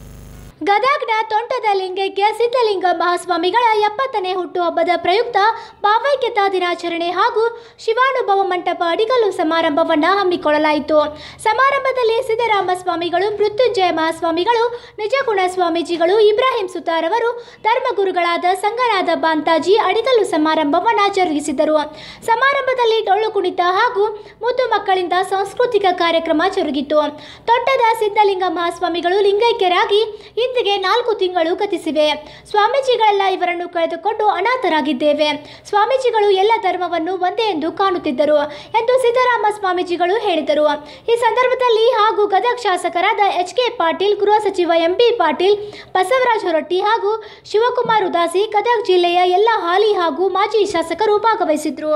ಗದಗ್ನ ತೋಂಟದ ಲಿಂಗೈಕ್ಯ ಸಿದ್ಧಲಿಂಗ ಮಹಾಸ್ವಾಮಿಗಳ ಎಪ್ಪತ್ತನೇ ಹುಟ್ಟುಹಬ್ಬದ ಪ್ರಯುಕ್ತ ಭಾವೈಕ್ಯತಾ ದಿನಾಚರಣೆ ಹಾಗೂ ಶಿವಾನುಭವ ಮಂಟಪ ಅಡಿಗಲು ಸಮಾರಂಭವನ್ನು ಹಮ್ಮಿಕೊಳ್ಳಲಾಯಿತು ಸಮಾರಂಭದಲ್ಲಿ ಸಿದ್ದರಾಮ ಸ್ವಾಮಿಗಳು ಮೃತ್ಯುಂಜಯ ಮಹಾಸ್ವಾಮಿಗಳು ನಿಜಗುಣ ಸ್ವಾಮೀಜಿಗಳು ಇಬ್ರಾಹಿಂ ಸುತಾರವರು ಧರ್ಮಗುರುಗಳಾದ ಸಂಗನಾದ ಬಾಂತಾಜಿ ಅಡಿಗಲು ಸಮಾರಂಭವನ್ನು ಜರುಗಿಸಿದರು ಸಮಾರಂಭದಲ್ಲಿ ಡೊಳ್ಳು ಕುಣಿತ ಹಾಗೂ ಮುದ್ದು ಮಕ್ಕಳಿಂದ ಸಾಂಸ್ಕೃತಿಕ ಕಾರ್ಯಕ್ರಮ ಜರುಗಿತು ತೊಟ್ಟದ ಸಿದ್ಧಲಿಂಗ ಮಹಾಸ್ವಾಮಿಗಳು ಲಿಂಗೈಕ್ಯರಾಗಿ ಇಂದಿಗೆ ನಾಲ್ಕು ತಿಂಗಳು ಗತಿಸಿವೆ ಸ್ವಾಮೀಜಿಗಳೆಲ್ಲ ಇವರನ್ನು ಕಳೆದುಕೊಂಡು ಅನಾಥರಾಗಿದ್ದೇವೆ ಸ್ವಾಮೀಜಿಗಳು ಎಲ್ಲ ಧರ್ಮವನ್ನು ಒಂದೇ ಎಂದು ಕಾಣುತ್ತಿದ್ದರು ಎಂದು ಸಿದ್ದರಾಮ ಸ್ವಾಮೀಜಿಗಳು ಹೇಳಿದರು ಈ ಸಂದರ್ಭದಲ್ಲಿ ಹಾಗೂ ಗದಗ ಶಾಸಕರಾದ ಎಚ್ ಕೆ ಪಾಟೀಲ್ ಗೃಹ ಸಚಿವ ಎಂ ಬಿ ಪಾಟೀಲ್ ಬಸವರಾಜ ಹೊರಟ್ಟಿ ಹಾಗೂ ಶಿವಕುಮಾರ್ ಉದಾಸಿ ಗದಗ ಜಿಲ್ಲೆಯ ಎಲ್ಲ ಹಾಲಿ ಹಾಗೂ ಮಾಜಿ ಶಾಸಕರು ಭಾಗವಹಿಸಿದ್ರು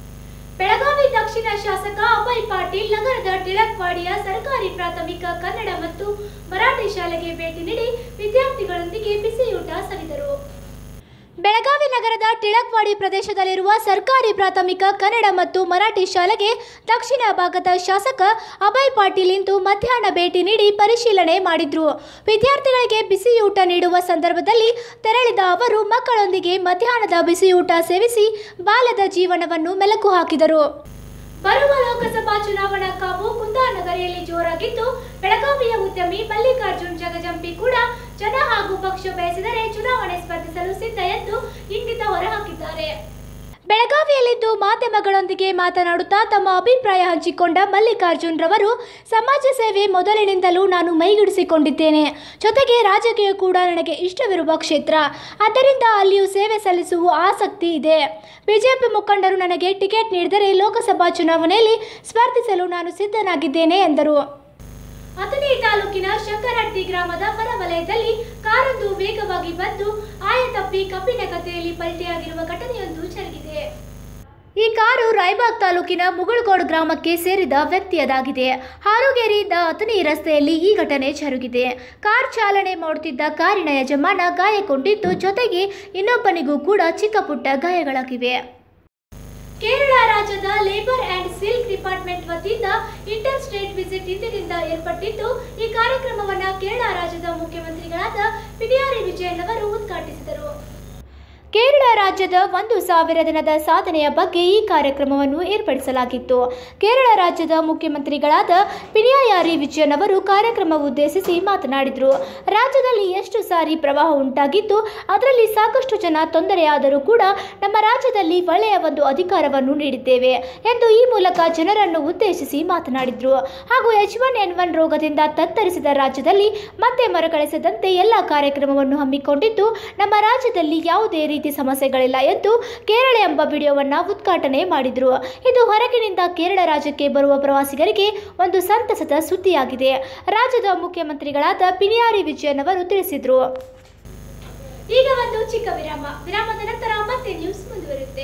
ಬೆಳಗಾವಿ ದಕ್ಷಿಣ ಶಾಸಕ ಅಭಯ್ ಪಾಟೀಲ್ ನಗರದ ಟಿಳಕ್ವಾಡಿಯ ಸರ್ಕಾರಿ ಪ್ರಾಥಮಿಕ ಕನ್ನಡ ಮತ್ತು ಮರಾಠಿ ಶಾಲೆಗೆ ಭೇಟಿ ನೀಡಿ ವಿದ್ಯಾರ್ಥಿಗಳೊಂದಿಗೆ ಬಿಸಿಯೂಟ ಸವಿದರು ಬೆಳಗಾವಿ ನಗರದ ಟಿಳಕ್ವಾಡಿ ಪ್ರದೇಶದಲ್ಲಿರುವ ಸರ್ಕಾರಿ ಪ್ರಾಥಮಿಕ ಕನ್ನಡ ಮತ್ತು ಮರಾಠಿ ಶಾಲೆಗೆ ದಕ್ಷಿಣ ಭಾಗದ ಶಾಸಕ ಅಭಯ್ ಪಾಟೀಲ್ ಇಂದು ಮಧ್ಯಾಹ್ನ ಭೇಟಿ ನೀಡಿ ಪರಿಶೀಲನೆ ಮಾಡಿದ್ರು ವಿದ್ಯಾರ್ಥಿಗಳಿಗೆ ಬಿಸಿಯೂಟ ನೀಡುವ ಸಂದರ್ಭದಲ್ಲಿ ತೆರಳಿದ ಅವರು ಮಕ್ಕಳೊಂದಿಗೆ ಮಧ್ಯಾಹ್ನದ ಬಿಸಿಯೂಟ ಸೇವಿಸಿ ಬಾಲ್ಯದ ಜೀವನವನ್ನು ಮೆಲುಕು ಹಾಕಿದರು ಬರುವ ಲೋಕಸಭಾ ಚುನಾವಣಾ ಕಾವು ಕುಂದಾನಗರಿಯಲ್ಲಿ ಜೋರಾಗಿದ್ದು ಬೆಳಗಾವಿಯ ಉದ್ಯಮಿ ಮಲ್ಲಿಕಾರ್ಜುನ್ ಜಗಜಂಪಿ ಕೂಡ ಜನ ಹಾಗೂ ಪಕ್ಷ ಬಯಸಿದರೆ ಚುನಾವಣೆ ಸ್ಪರ್ಧಿಸಲು ಸಿದ್ಧ ಎಂದು ಇಂಗಿತ ಹೊರಹಾಕಿದ್ದಾರೆ ಬೆಳಗಾವಿಯಲ್ಲಿಂದು ಮಾಧ್ಯಮಗಳೊಂದಿಗೆ ಮಾತನಾಡುತ್ತಾ ತಮ್ಮ ಅಭಿಪ್ರಾಯ ಹಂಚಿಕೊಂಡ ಮಲ್ಲಿಕಾರ್ಜುನ್ ರವರು ಸಮಾಜ ಸೇವೆ ಮೊದಲಿನಿಂದಲೂ ನಾನು ಮೈಗೂಡಿಸಿಕೊಂಡಿದ್ದೇನೆ ಜೊತೆಗೆ ರಾಜಕೀಯ ಕೂಡ ನನಗೆ ಇಷ್ಟವಿರುವ ಕ್ಷೇತ್ರ ಆದ್ದರಿಂದ ಅಲ್ಲಿಯೂ ಸೇವೆ ಸಲ್ಲಿಸುವ ಆಸಕ್ತಿ ಇದೆ ಬಿಜೆಪಿ ಮುಖಂಡರು ನನಗೆ ಟಿಕೆಟ್ ನೀಡಿದರೆ ಲೋಕಸಭಾ ಚುನಾವಣೆಯಲ್ಲಿ ಸ್ಪರ್ಧಿಸಲು ನಾನು ಸಿದ್ಧನಾಗಿದ್ದೇನೆ ಎಂದರು ಅಥಣಿ ತಾಲೂಕಿನ ಶಂಕರಹಟ್ಟಿ ಗ್ರಾಮದ ಹೊರವಲಯದಲ್ಲಿ ಕಾರೊಂದು ವೇಗವಾಗಿ ಬಂದು ಆಯತಪ್ಪಿ ಕಬ್ಬಿನ ಗದ್ದೆಯಲ್ಲಿ ಪಲ್ಟಿಯಾಗಿರುವ ಘಟನೆಯೊಂದು ಜರುಗಿದೆ ಈ ಕಾರು ರಾಯಬಾಗ್ ತಾಲೂಕಿನ ಮುಗುಳ್ಗೋಡ್ ಗ್ರಾಮಕ್ಕೆ ಸೇರಿದ ವ್ಯಕ್ತಿಯದಾಗಿದೆ ಹಾರುಗೇರಿಯಿಂದ ಅಥಣಿ ರಸ್ತೆಯಲ್ಲಿ ಈ ಘಟನೆ ಜರುಗಿದೆ ಕಾರ್ ಚಾಲನೆ ಮಾಡುತ್ತಿದ್ದ ಕಾರಿನ ಯಜಮಾನ ಗಾಯಗೊಂಡಿದ್ದು ಜೊತೆಗೆ ಇನ್ನೊಬ್ಬನಿಗೂ ಕೂಡ ಚಿಕ್ಕ ಪುಟ್ಟ ಗಾಯಗಳಾಗಿವೆ ಕೇರಳ ರಾಜ್ಯದ ಲೇಬರ್ ಅಂಡ್ ಸಿಲ್ಕ್ ಡಿಪಾರ್ಟ್ಮೆಂಟ್ ವತಿಯಿಂದ ಇಂಟರ್ ಸ್ಟೇಟ್ ವಿಸಿಟ್ ಇಂದಿನಿಂದ ಏರ್ಪಟ್ಟಿದ್ದು ಈ ಕಾರ್ಯಕ್ರಮವನ್ನು ಕೇರಳ ರಾಜ್ಯದ ಮುಖ್ಯಮಂತ್ರಿಗಳಾದ ಪಿಡಿಆರ್ ವಿಜಯನ್ ಅವರು ಉದ್ಘಾಟಿಸಿದರು ಕೇರಳ ರಾಜ್ಯದ ಒಂದು ಸಾವಿರ ದಿನದ ಸಾಧನೆಯ ಬಗ್ಗೆ ಈ ಕಾರ್ಯಕ್ರಮವನ್ನು ಏರ್ಪಡಿಸಲಾಗಿತ್ತು ಕೇರಳ ರಾಜ್ಯದ ಮುಖ್ಯಮಂತ್ರಿಗಳಾದ ಪಿನಿಯಾಯಾರಿ ವಿಜಯನ್ ಅವರು ಕಾರ್ಯಕ್ರಮ ಉದ್ದೇಶಿಸಿ ಮಾತನಾಡಿದರು ರಾಜ್ಯದಲ್ಲಿ ಎಷ್ಟು ಸಾರಿ ಪ್ರವಾಹ ಉಂಟಾಗಿದ್ದು ಅದರಲ್ಲಿ ಸಾಕಷ್ಟು ಜನ ತೊಂದರೆಯಾದರೂ ಕೂಡ ನಮ್ಮ ರಾಜ್ಯದಲ್ಲಿ ಒಳ್ಳೆಯ ಒಂದು ಅಧಿಕಾರವನ್ನು ನೀಡಿದ್ದೇವೆ ಎಂದು ಈ ಮೂಲಕ ಜನರನ್ನು ಉದ್ದೇಶಿಸಿ ಮಾತನಾಡಿದರು ಹಾಗೂ ಎಚ್ ಒನ್ ಎನ್ ಒನ್ ರೋಗದಿಂದ ತತ್ತರಿಸಿದ ರಾಜ್ಯದಲ್ಲಿ ಮತ್ತೆ ಮರುಕಳಿಸದಂತೆ ಎಲ್ಲ ಕಾರ್ಯಕ್ರಮವನ್ನು ಹಮ್ಮಿಕೊಂಡಿದ್ದು ನಮ್ಮ ರಾಜ್ಯದಲ್ಲಿ ಯಾವುದೇ ರೀತಿ ಸಮಸ್ಯೆಗಳಿಲ್ಲ ಎಂದು ಕೇರಳ ಎಂಬ ವಿಡಿಯೋವನ್ನು ಉದ್ಘಾಟನೆ ಮಾಡಿದರು ಇದು ಹೊರಗಿನಿಂದ ಕೇರಳ ರಾಜ್ಯಕ್ಕೆ ಬರುವ ಪ್ರವಾಸಿಗರಿಗೆ ಒಂದು ಸಂತಸದ ಸುದ್ದಿಯಾಗಿದೆ ರಾಜ್ಯದ ಮುಖ್ಯಮಂತ್ರಿಗಳಾದ ಪಿನಿಯಾರಿ ವಿಜಯನ್ ಅವರು ತಿಳಿಸಿದರು ಈಗ ಒಂದು ಚಿಕ್ಕ ವಿರಾಮ ವಿರಾಮದ ನಂತರ ಮತ್ತೆ ನ್ಯೂಸ್ ಮುಂದುವರಿಯುತ್ತೆ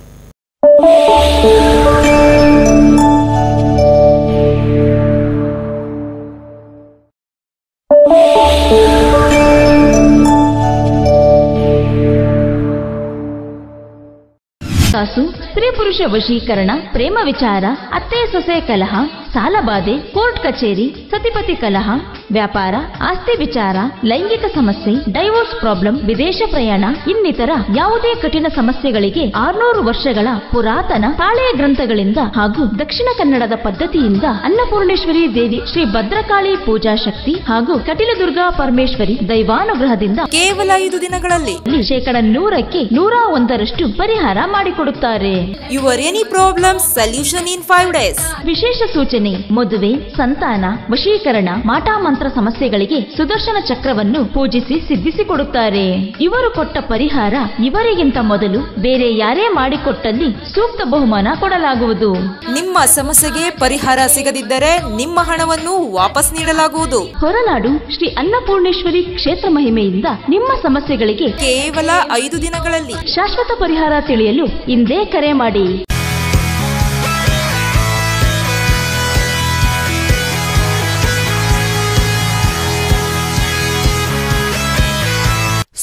ಕಾಸು ಸ್ತ್ರೀ ಪುರುಷ ವಶೀಕರಣ ಪ್ರೇಮ ವಿಚಾರ ಅತ್ತೆ ಸೊಸೆ ಕಲಹ ಸಾಲಬಾಧೆ ಕೋರ್ಟ್ ಕಚೇರಿ ಸತಿಪತಿ ಕಲಹ ವ್ಯಾಪಾರ ಆಸ್ತಿ ವಿಚಾರ ಲೈಂಗಿಕ ಸಮಸ್ಯೆ ಡೈವೋರ್ಸ್ ಪ್ರಾಬ್ಲಮ್ ವಿದೇಶ ಪ್ರಯಾಣ ಇನ್ನಿತರ ಯಾವುದೇ ಕಠಿಣ ಸಮಸ್ಯೆಗಳಿಗೆ ಆರ್ನೂರು ವರ್ಷಗಳ ಪುರಾತನ ತಾಳೆಯ ಗ್ರಂಥಗಳಿಂದ ಹಾಗೂ ದಕ್ಷಿಣ ಕನ್ನಡದ ಪದ್ಧತಿಯಿಂದ ಅನ್ನಪೂರ್ಣೇಶ್ವರಿ ದೇವಿ ಶ್ರೀ ಭದ್ರಕಾಳಿ ಪೂಜಾ ಶಕ್ತಿ ಹಾಗೂ ಕಟಿಲದುರ್ಗಾ ಪರಮೇಶ್ವರಿ ದೈವಾನುಗ್ರಹದಿಂದ ಕೇವಲ ಐದು ದಿನಗಳಲ್ಲಿ ಶೇಕಡ ನೂರಕ್ಕೆ ನೂರ ಒಂದರಷ್ಟು ಪರಿಹಾರ ಮಾಡಿಕೊಡುತ್ತಾರೆ your any problem solution in five days ವಿಶೇಷ ಸೂಚನೆ ಮದುವೆ ಸಂತಾನ ವಶೀಕರಣ ಮಾಟಾಮಂತ್ರ ಸಮಸ್ಯೆಗಳಿಗೆ ಸುದರ್ಶನ ಚಕ್ರವನ್ನು ಪೂಜಿಸಿ ಸಿದ್ಧಿಸಿಕೊಡುತ್ತಾರೆ ಇವರು ಕೊಟ್ಟ ಪರಿಹಾರ ಇವರಿಗಿಂತ ಮೊದಲು ಬೇರೆ ಯಾರೇ ಮಾಡಿಕೊಟ್ಟಲ್ಲಿ ಸೂಕ್ತ ಬಹುಮಾನ ಕೊಡಲಾಗುವುದು ನಿಮ್ಮ ಸಮಸ್ಯೆಗೆ ಪರಿಹಾರ ಸಿಗದಿದ್ದರೆ ನಿಮ್ಮ ಹಣವನ್ನು ವಾಪಸ್ ನೀಡಲಾಗುವುದು ಹೊರನಾಡು ಶ್ರೀ ಅನ್ನಪೂರ್ಣೇಶ್ವರಿ ಕ್ಷೇತ್ರ ಮಹಿಮೆಯಿಂದ ನಿಮ್ಮ ಸಮಸ್ಯೆಗಳಿಗೆ ಕೇವಲ ಐದು ದಿನಗಳಲ್ಲಿ ಶಾಶ್ವತ ಪರಿಹಾರ ತಿಳಿಯಲು ಇಂದೇ ಕರೆ ಮಾಡಿ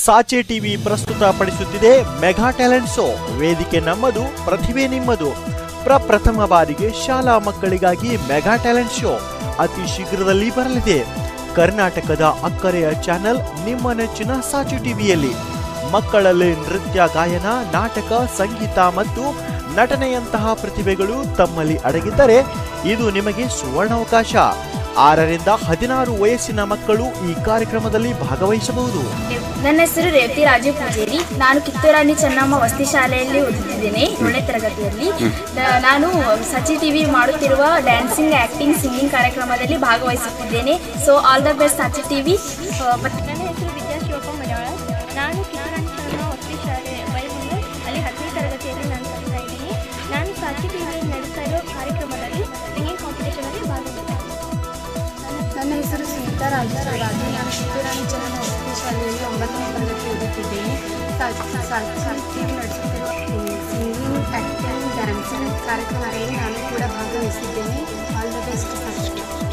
ಸಾಚೆ ಟಿವಿ ಪ್ರಸ್ತುತಪಡಿಸುತ್ತಿದೆ ಮೆಗಾ ಟ್ಯಾಲೆಂಟ್ ಶೋ ವೇದಿಕೆ ನಮ್ಮದು ಪ್ರತಿಭೆ ನಿಮ್ಮದು ಪ್ರಪ್ರಥಮ ಬಾರಿಗೆ ಶಾಲಾ ಮಕ್ಕಳಿಗಾಗಿ ಮೆಗಾ ಟ್ಯಾಲೆಂಟ್ ಶೋ ಅತಿ ಶೀಘ್ರದಲ್ಲಿ ಬರಲಿದೆ ಕರ್ನಾಟಕದ ಅಕ್ಕರೆಯ ಚಾನೆಲ್ ನಿಮ್ಮ ನೆಚ್ಚಿನ ಸಾಚು ಟಿವಿಯಲ್ಲಿ ಮಕ್ಕಳಲ್ಲಿ ನೃತ್ಯ ಗಾಯನ ನಾಟಕ ಸಂಗೀತ ಮತ್ತು ನಟನೆಯಂತಹ ಪ್ರತಿಭೆಗಳು ತಮ್ಮಲ್ಲಿ ಅಡಗಿದ್ದರೆ ಇದು ನಿಮಗೆ ಸುವರ್ಣಾವಕಾಶ ಆರರಿಂದ ಹದಿನಾರು ವಯಸ್ಸಿನ ಮಕ್ಕಳು ಈ ಕಾರ್ಯಕ್ರಮದಲ್ಲಿ ಭಾಗವಹಿಸಬಹುದು ನನ್ನ ಹೆಸರು ರೇವತಿ ರಾಜು ಪೂಜೇರಿ ನಾನು ಕಿತ್ತೂರಾಣಿ ಚೆನ್ನಮ್ಮ ವಸತಿ ಶಾಲೆಯಲ್ಲಿ ಓದುತ್ತಿದ್ದೇನೆ ಏಳನೇ ತರಗತಿಯಲ್ಲಿ ನ- ನಾನು ಸಚಿ ಟಿವಿ ಮಾಡುತ್ತಿರುವ ಡ್ಯಾನ್ಸಿಂಗ್ ಆಕ್ಟಿಂಗ್ ಸಿಂಗಿಂಗ್ ಕಾರ್ಯಕ್ರಮದಲ್ಲಿ ಭಾಗವಹಿಸುತ್ತಿದ್ದೇನೆ so all the best Sachi TV ನನ್ನ ಹೆಸರು ವಿದ್ಯಾ ಶಿವಪ್ಪ ಮಲಯಾಳ ನಾನು ಕಿತ್ತೂರಾಣಿ ಚೆನ್ನಮ್ಮ ವಸತಿ ಶಾಲೆ ಬೈಮಂಗಲ್ ಅಲ್ಲಿ ಹತ್ತನೇ ತರಗತಿಯಲ್ಲಿ ನಾನು ಕಲಿತಾ ಇದ್ದೀನಿ ನಾನು ಸಾಚಿ ಟಿವಿಯಲ್ಲಿ ನಡೆಸ್ತಾ ಇರೋ ಕಾರ್ಯಕ್ರಮದಲ್ಲಿ ಸಿಂಗಿಂಗ್ ಕಾಂಪಿಟೇಷನಲ್ಲಿ ಭಾಗವಹಿಸ್ತಾ ನನ್ನ ಹೆಸರು ಸುನೀತಾ ರಾಜರಾಜು ನಾನು ಕಿತ್ತೂರಾಣಿ ಚೆನ್ನಮ್ಮ ವಸತಿ ಶಾಲೆಯಲ್ಲಿ ಒಂಬತ್ತನೇ ತರಗತಿ ಓದುತ್ತಿದ್ದೇನೆ ಸಾಹಿತ್ಯ ನಡೆಸುತ್ತಿರುವ ಸಿಂಗಿಂಗ್ ಆ್ಯಕ್ಟಿಂಗ್ ಡ್ಯಾನ್ಸಿಂಗ್ ಕಾರ್ಯಕ್ರಮದಲ್ಲಿ ನಾನು ಕೂಡ ಭಾಗವಹಿಸಿದ್ದೇನೆ all the best first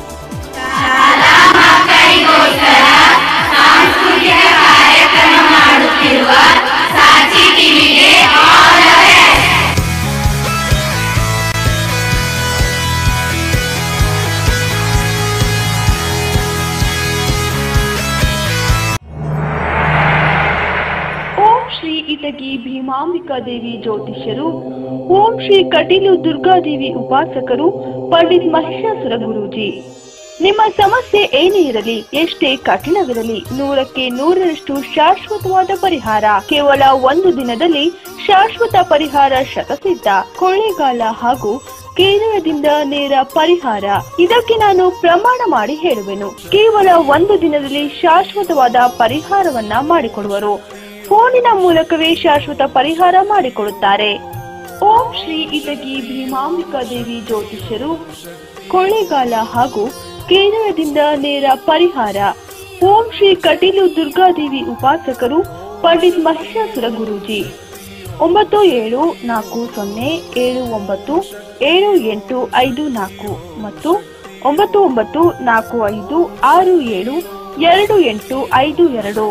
Om Shri Itagi Bheemambika Devi ಜ್ಯೋತಿಷ್ಯರು ಓಂ ಶ್ರೀ ಕಟೀಲು ದುರ್ಗಾದೇವಿ ಉಪಾಸಕರು ಪಂಡಿತ್ ಮಹಿಷಾಸುರ ಗುರೂಜಿ ನಿಮ್ಮ ಸಮಸ್ಯೆ ಏನೇ ಇರಲಿ ಎಷ್ಟೇ ಕಠಿಣವಿರಲಿ ನೂರಕ್ಕೆ ನೂರರಷ್ಟು ಶಾಶ್ವತವಾದ ಪರಿಹಾರ ಕೇವಲ ಒಂದು ದಿನದಲ್ಲಿ ಶಾಶ್ವತ ಪರಿಹಾರ ಶತಸಿದ್ಧ ಕೊಳ್ಳೇಗಾಲ ಹಾಗೂ ಕೇರಳದಿಂದ ನೇರ ಪರಿಹಾರ ಇದಕ್ಕೆ ನಾನು ಪ್ರಮಾಣ ಮಾಡಿ ಹೇಳುವೆನು ಕೇವಲ ಒಂದು ದಿನದಲ್ಲಿ ಶಾಶ್ವತವಾದ ಪರಿಹಾರವನ್ನ ಮಾಡಿಕೊಡುವರು ಫೋನಿನ ಮೂಲಕವೇ ಶಾಶ್ವತ ಪರಿಹಾರ ಮಾಡಿಕೊಡುತ್ತಾರೆ ಓಂ ಶ್ರೀ ಇಟಗಿ ಭೀಮಾಂಬಿಕಾ ದೇವಿ ಜ್ಯೋತಿಷ್ಯರು ಕೊಳ್ಳೇಗಾಲ ಹಾಗೂ ಕೇರಳದಿಂದ ನೇರ ಪರಿಹಾರ ಓಂ ಶ್ರೀ ಕಟೀಲು ದುರ್ಗಾದೇವಿ ಉಪಾಸಕರು ಪಂಡಿತ್ ಮಹಿಷಾಸುರ ಗುರೂಜಿ ಒಂಬತ್ತು ಏಳು ನಾಲ್ಕು ಸೊನ್ನೆ ಏಳು ಒಂಬತ್ತು ಏಳು ಎಂಟು ಐದು ನಾಲ್ಕು ಮತ್ತು ಒಂಬತ್ತು ಒಂಬತ್ತು ನಾಲ್ಕು ಐದು ಆರು ಏಳು ಎರಡು ಎಂಟು ಐದು ಎರಡು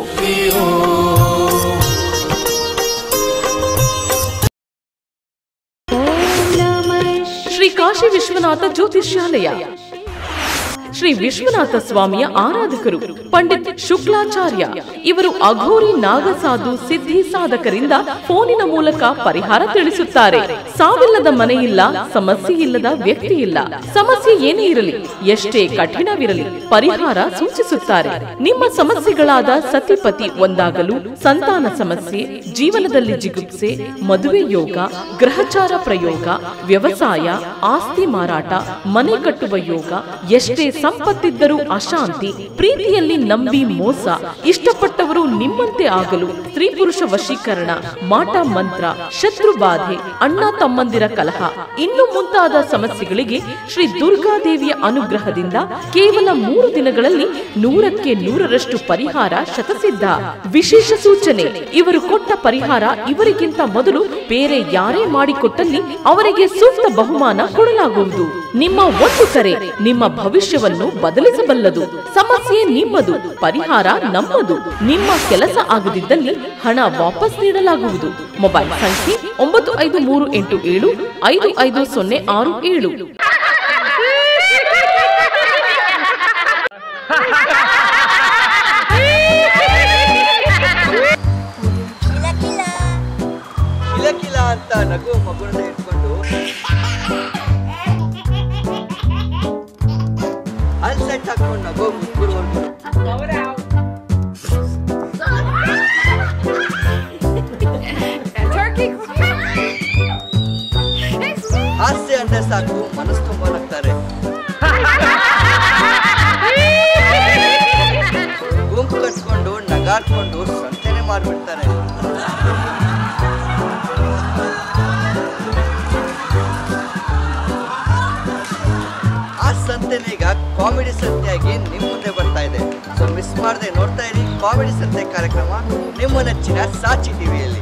ಶ್ರೀ ಕಾಶಿ ವಿಶ್ವನಾಥ ಜ್ಯೋತಿಷ್ಯಾಲಯ ಶ್ರೀ ವಿಶ್ವನಾಥ ಸ್ವಾಮಿಯ ಆರಾಧಕರು ಪಂಡಿತ್ ಶುಕ್ಲಾಚಾರ್ಯ ಇವರು ಅಘೋರಿ ನಾಗಸಾಧು ಸಿದ್ಧಿ ಸಾಧಕರಿಂದ ಫೋನಿನ ಮೂಲಕ ಪರಿಹಾರ ತಿಳಿಸುತ್ತಾರೆ ಸಾವಿಲ್ಲದ ಮನೆಯಿಲ್ಲ ಸಮಸ್ಯೆ ಇಲ್ಲದ ವ್ಯಕ್ತಿ ಇಲ್ಲ ಸಮಸ್ಯೆ ಏನೇ ಇರಲಿ ಎಷ್ಟೇ ಕಠಿಣವಿರಲಿ ಪರಿಹಾರ ಸೂಚಿಸುತ್ತಾರೆ ನಿಮ್ಮ ಸಮಸ್ಯೆಗಳಾದ ಸತಿಪತಿ ಒಂದಾಗಲು ಸಂತಾನ ಸಮಸ್ಯೆ ಜೀವನದಲ್ಲಿ ಜಿಗುಪ್ಸೆ ಮದುವೆ ಯೋಗ ಗ್ರಹಚಾರ ಪ್ರಯೋಗ ವ್ಯವಸಾಯ ಆಸ್ತಿ ಮಾರಾಟ ಮನೆ ಕಟ್ಟುವ ಯೋಗ ಎಷ್ಟೇ ಸಂಪತ್ತಿದ್ದರೂ ಅಶಾಂತಿ ಪ್ರೀತಿಯಲ್ಲಿ ನಂಬಿ ಮೋಸ ಇಷ್ಟಪಟ್ಟವರು ನಿಮ್ಮಂತೆ ಆಗಲು ಸ್ತ್ರೀ ಪುರುಷ ವಶೀಕರಣ ಮಾಟ ಮಂತ್ರ ಶತ್ರು ಬಾಧೆ ಅಣ್ಣ ತಮ್ಮಂದಿರ ಕಲಹ ಇನ್ನು ಮುಂತಾದ ಸಮಸ್ಯೆಗಳಿಗೆ ಶ್ರೀ ದುರ್ಗಾದೇವಿಯ ಅನುಗ್ರಹದಿಂದ ಕೇವಲ ಮೂರು ದಿನಗಳಲ್ಲಿ ನೂರಕ್ಕೆ ನೂರರಷ್ಟು ಪರಿಹಾರ ಶತಸಿದ್ಧ ವಿಶೇಷ ಸೂಚನೆ ಇವರು ಕೊಟ್ಟ ಪರಿಹಾರ ಇವರಿಗಿಂತ ಮೊದಲು ಬೇರೆ ಯಾರೇ ಮಾಡಿಕೊಟ್ಟಲ್ಲಿ ಅವರಿಗೆ ಸೂಕ್ತ ಬಹುಮಾನ ಕೊಡಲಾಗುವುದು ನಿಮ್ಮ ಒಂದು ಕರೆ ನಿಮ್ಮ ಭವಿಷ್ಯವನ್ನು ಬದಲಿಸಬಲ್ಲದು ಸಮಸ್ಯೆ ನಿಮ್ಮದು ಪರಿಹಾರ ನಮ್ಮದು ನಿಮ್ಮ ಕೆಲಸ ಆಗದಿದ್ದಲ್ಲಿ ಹಣ ವಾಪಸ್ ನೀಡಲಾಗುವುದು ಮೊಬೈಲ್ ಸಂಖ್ಯೆ ಒಂಬತ್ತು ಐದು ಮೂರು ಎಂಟು ಏಳು ಐದು ಐದು ಸೊನ್ನೆ ಆರು ಏಳು ಕಿಲ ಕಿಲ ಅಂತ ನಗು ಮಗುನ ಇಟ್ಕೊಂಡು ಅಲ್ಸೆಟ್ ಹಾಕೊಂಡು ನಗು ಮುಗ್ಗುರ್ವರ್ಗು ಹಾಸ್ಯ ಅಂದ್ರೆ ಸಾಕು ಮನಸ್ಸು ತುಂಬ ನಗ್ತಾರೆ ಗುಂಪು ಕಟ್ಕೊಂಡು ನಗಾಡ್ಕೊಂಡು ಸಂತೆನೆ ಮಾಡ್ಬಿಡ್ತಾರೆ ಆ ಸಂತೆನೆ ಈಗ ಕಾಮಿಡಿ ಸಂತೆಯಾಗಿ ನಿಮ್ ಮುಂದೆ ಬರ್ತಾ ಇದೆ ಸೊ ಮಿಸ್ ಮಾಡದೆ ನೋಡ್ತಾ ಇರಿ ಕಾಮಿಡಿ ಸಂತೆ ಕಾರ್ಯಕ್ರಮ ನಿಮ್ಮ ನೆಚ್ಚಿನ ಸಾಚಿ ಟಿವಿಯಲ್ಲಿ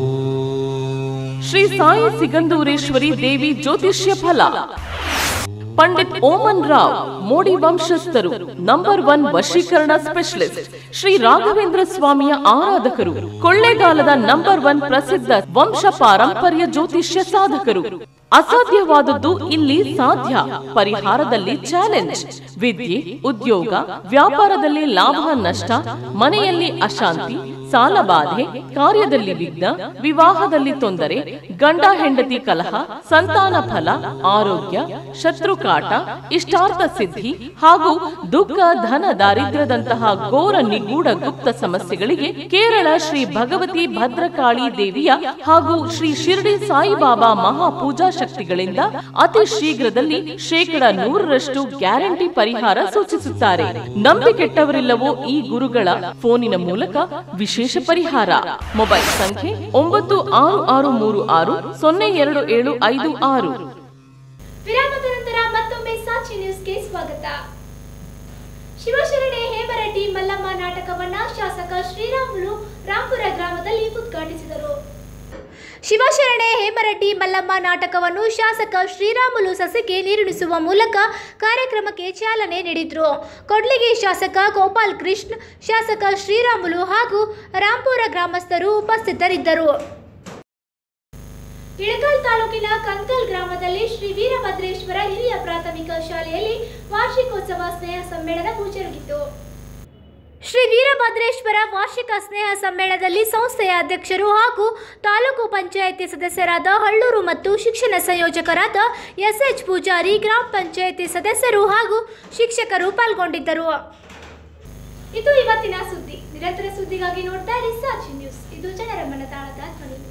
ಶ್ರೀ ಸಾಯಿ ಸಿಗಂದೂರೇಶ್ವರಿ ದೇವಿ ಜ್ಯೋತಿಷ್ಯ ಫಲ ಪಂಡಿತ್ ಓಮನ್ ರಾವ್ ಮೋಡಿ ವಂಶಸ್ಥರು ನಂಬರ್ ಒನ್ ವಶೀಕರಣ ಸ್ಪೆಷಲಿಸ್ಟ್ ಶ್ರೀ ರಾಘವೇಂದ್ರ ಸ್ವಾಮಿಯ ಆರಾಧಕರು ಕೊಳ್ಳೇಗಾಲದ ನಂಬರ್ ಒನ್ ಪ್ರಸಿದ್ಧ ವಂಶ ಪಾರಂಪರ್ಯ ಜ್ಯೋತಿಷ್ಯ ಸಾಧಕರು ಅಸಾಧ್ಯವಾದದ್ದು ಇಲ್ಲಿ ಸಾಧ್ಯ ಪರಿಹಾರದಲ್ಲಿ ಚಾಲೆಂಜ್ ವಿದ್ಯೆ ಉದ್ಯೋಗ ವ್ಯಾಪಾರದಲ್ಲಿ ಲಾಭ ನಷ್ಟ ಮನೆಯಲ್ಲಿ ಅಶಾಂತಿ ಸಾಲಬಾಧೆ ಕಾರ್ಯದಲ್ಲಿ ವಿಘ್ನ ವಿವಾಹದಲ್ಲಿ ತೊಂದರೆ ಗಂಡ ಹೆಂಡತಿ ಕಲಹ ಸಂತಾನ ಫಲ ಆರೋಗ್ಯ ಶತ್ರುಕಾಟ ಇಷ್ಟಾರ್ಥ ಸಿದ್ಧಿ ಹಾಗೂ ದುಃಖ ಧನ ದಾರಿದ್ರ್ಯದಂತಹ ಘೋರ ನಿಗೂಢ ಗುಪ್ತ ಸಮಸ್ಯೆಗಳಿಗೆ ಕೇರಳ ಶ್ರೀ ಭಗವತಿ ಭದ್ರಕಾಳಿ ದೇವಿಯ ಹಾಗೂ ಶ್ರೀ ಶಿರ್ಡಿ ಸಾಯಿಬಾಬಾ ಮಹಾಪೂಜಾ ಶಕ್ತಿಗಳಿಂದ ಅತಿ ಶೀಘ್ರದಲ್ಲಿ ಶೇಕಡ ನೂರರಷ್ಟು ಗ್ಯಾರಂಟಿ ಪರಿಹಾರ ಸೂಚಿಸುತ್ತಾರೆ ನಂಬಿಕೆಟ್ಟವರಿಲ್ಲವೋ ಈ ಗುರುಗಳ ಫೋನಿನ ಮೂಲಕ ವಿಶೇಷ ಪರಿಹಾರ ಮೊಬೈಲ್ ಸಂಖ್ಯೆ ಒಂಬತ್ತು ಆರು ಆರು ಮೂರು ಆರು ಸೊನ್ನೆ ಎರಡು ಏಳು ಐದು ಆರು ವಿರಾಮದ ನಂತರ ಮತ್ತೊಮ್ಮೆ ಸಾಕ್ಷಿ ನ್ಯೂಸ್ಗೆ ಸ್ವಾಗತ ಶಿವಶರಣೆ ಹೇಮರೆಡ್ಡಿ ಮಲ್ಲಮ್ಮ ನಾಟಕವನ್ನ ಶಾಸಕ ಶ್ರೀರಾಮುಲು ರಾಂಪುರ ಗ್ರಾಮದಲ್ಲಿ ಉದ್ಘಾಟಿಸಿದರು ಶಿವಶರಣೆ ಹೇಮರೆಡ್ಡಿ ಮಲ್ಲಮ್ಮ ನಾಟಕವನ್ನು ಶಾಸಕ ಶ್ರೀರಾಮುಲು ಸಸಿಗೆ ನೀರುಣಿಸುವ ಮೂಲಕ ಕಾರ್ಯಕ್ರಮಕ್ಕೆ ಚಾಲನೆ ನೀಡಿದ್ರು ಕೊಡ್ಲಿಗಿ ಶಾಸಕ ಗೋಪಾಲ್ ಕೃಷ್ಣ ಶಾಸಕ ಶ್ರೀರಾಮುಲು ಹಾಗೂ ರಾಂಪುರ ಗ್ರಾಮಸ್ಥರು ಉಪಸ್ಥಿತರಿದ್ದರು ಇಳಕಲ್ ತಾಲೂಕಿನ ಕಂಕಲ್ ಗ್ರಾಮದಲ್ಲಿ ಶ್ರೀ ವೀರಭದ್ರೇಶ್ವರ ಹಿರಿಯ ಪ್ರಾಥಮಿಕ ಶಾಲೆಯಲ್ಲಿ ವಾರ್ಷಿಕೋತ್ಸವ ಸ್ನೇಹ ಸಮ್ಮೇಳನವು ಜರುಗಿತು ಶ್ರೀ ವೀರಭದ್ರೇಶ್ವರ ವಾರ್ಷಿಕ ಸ್ನೇಹ ಸಮ್ಮೇಳನದಲ್ಲಿ ಸಂಸ್ಥೆಯ ಅಧ್ಯಕ್ಷರು ಹಾಗೂ ತಾಲೂಕು ಪಂಚಾಯಿತಿ ಸದಸ್ಯರಾದ ಹಳ್ಳೂರು ಮತ್ತು ಶಿಕ್ಷಣ ಸಂಯೋಜಕರಾದ ಎಸ್ಎಚ್ ಪೂಜಾರಿ ಗ್ರಾಮ ಪಂಚಾಯಿತಿ ಸದಸ್ಯರು ಹಾಗೂ ಶಿಕ್ಷಕರು ಪಾಲ್ಗೊಂಡಿದ್ದರು ಇದು ಇವತ್ತಿನ ಸುದ್ದಿ ನಿರಂತರ ಸುದ್ದಿಗಾಗಿ ನೋಡ್ತಾ ಇರಿ ಸಾಕ್ಷಿ ನ್ಯೂಸ್ ಇದು ಜನರ ಮನದಾಳದ ಧ್ವನಿ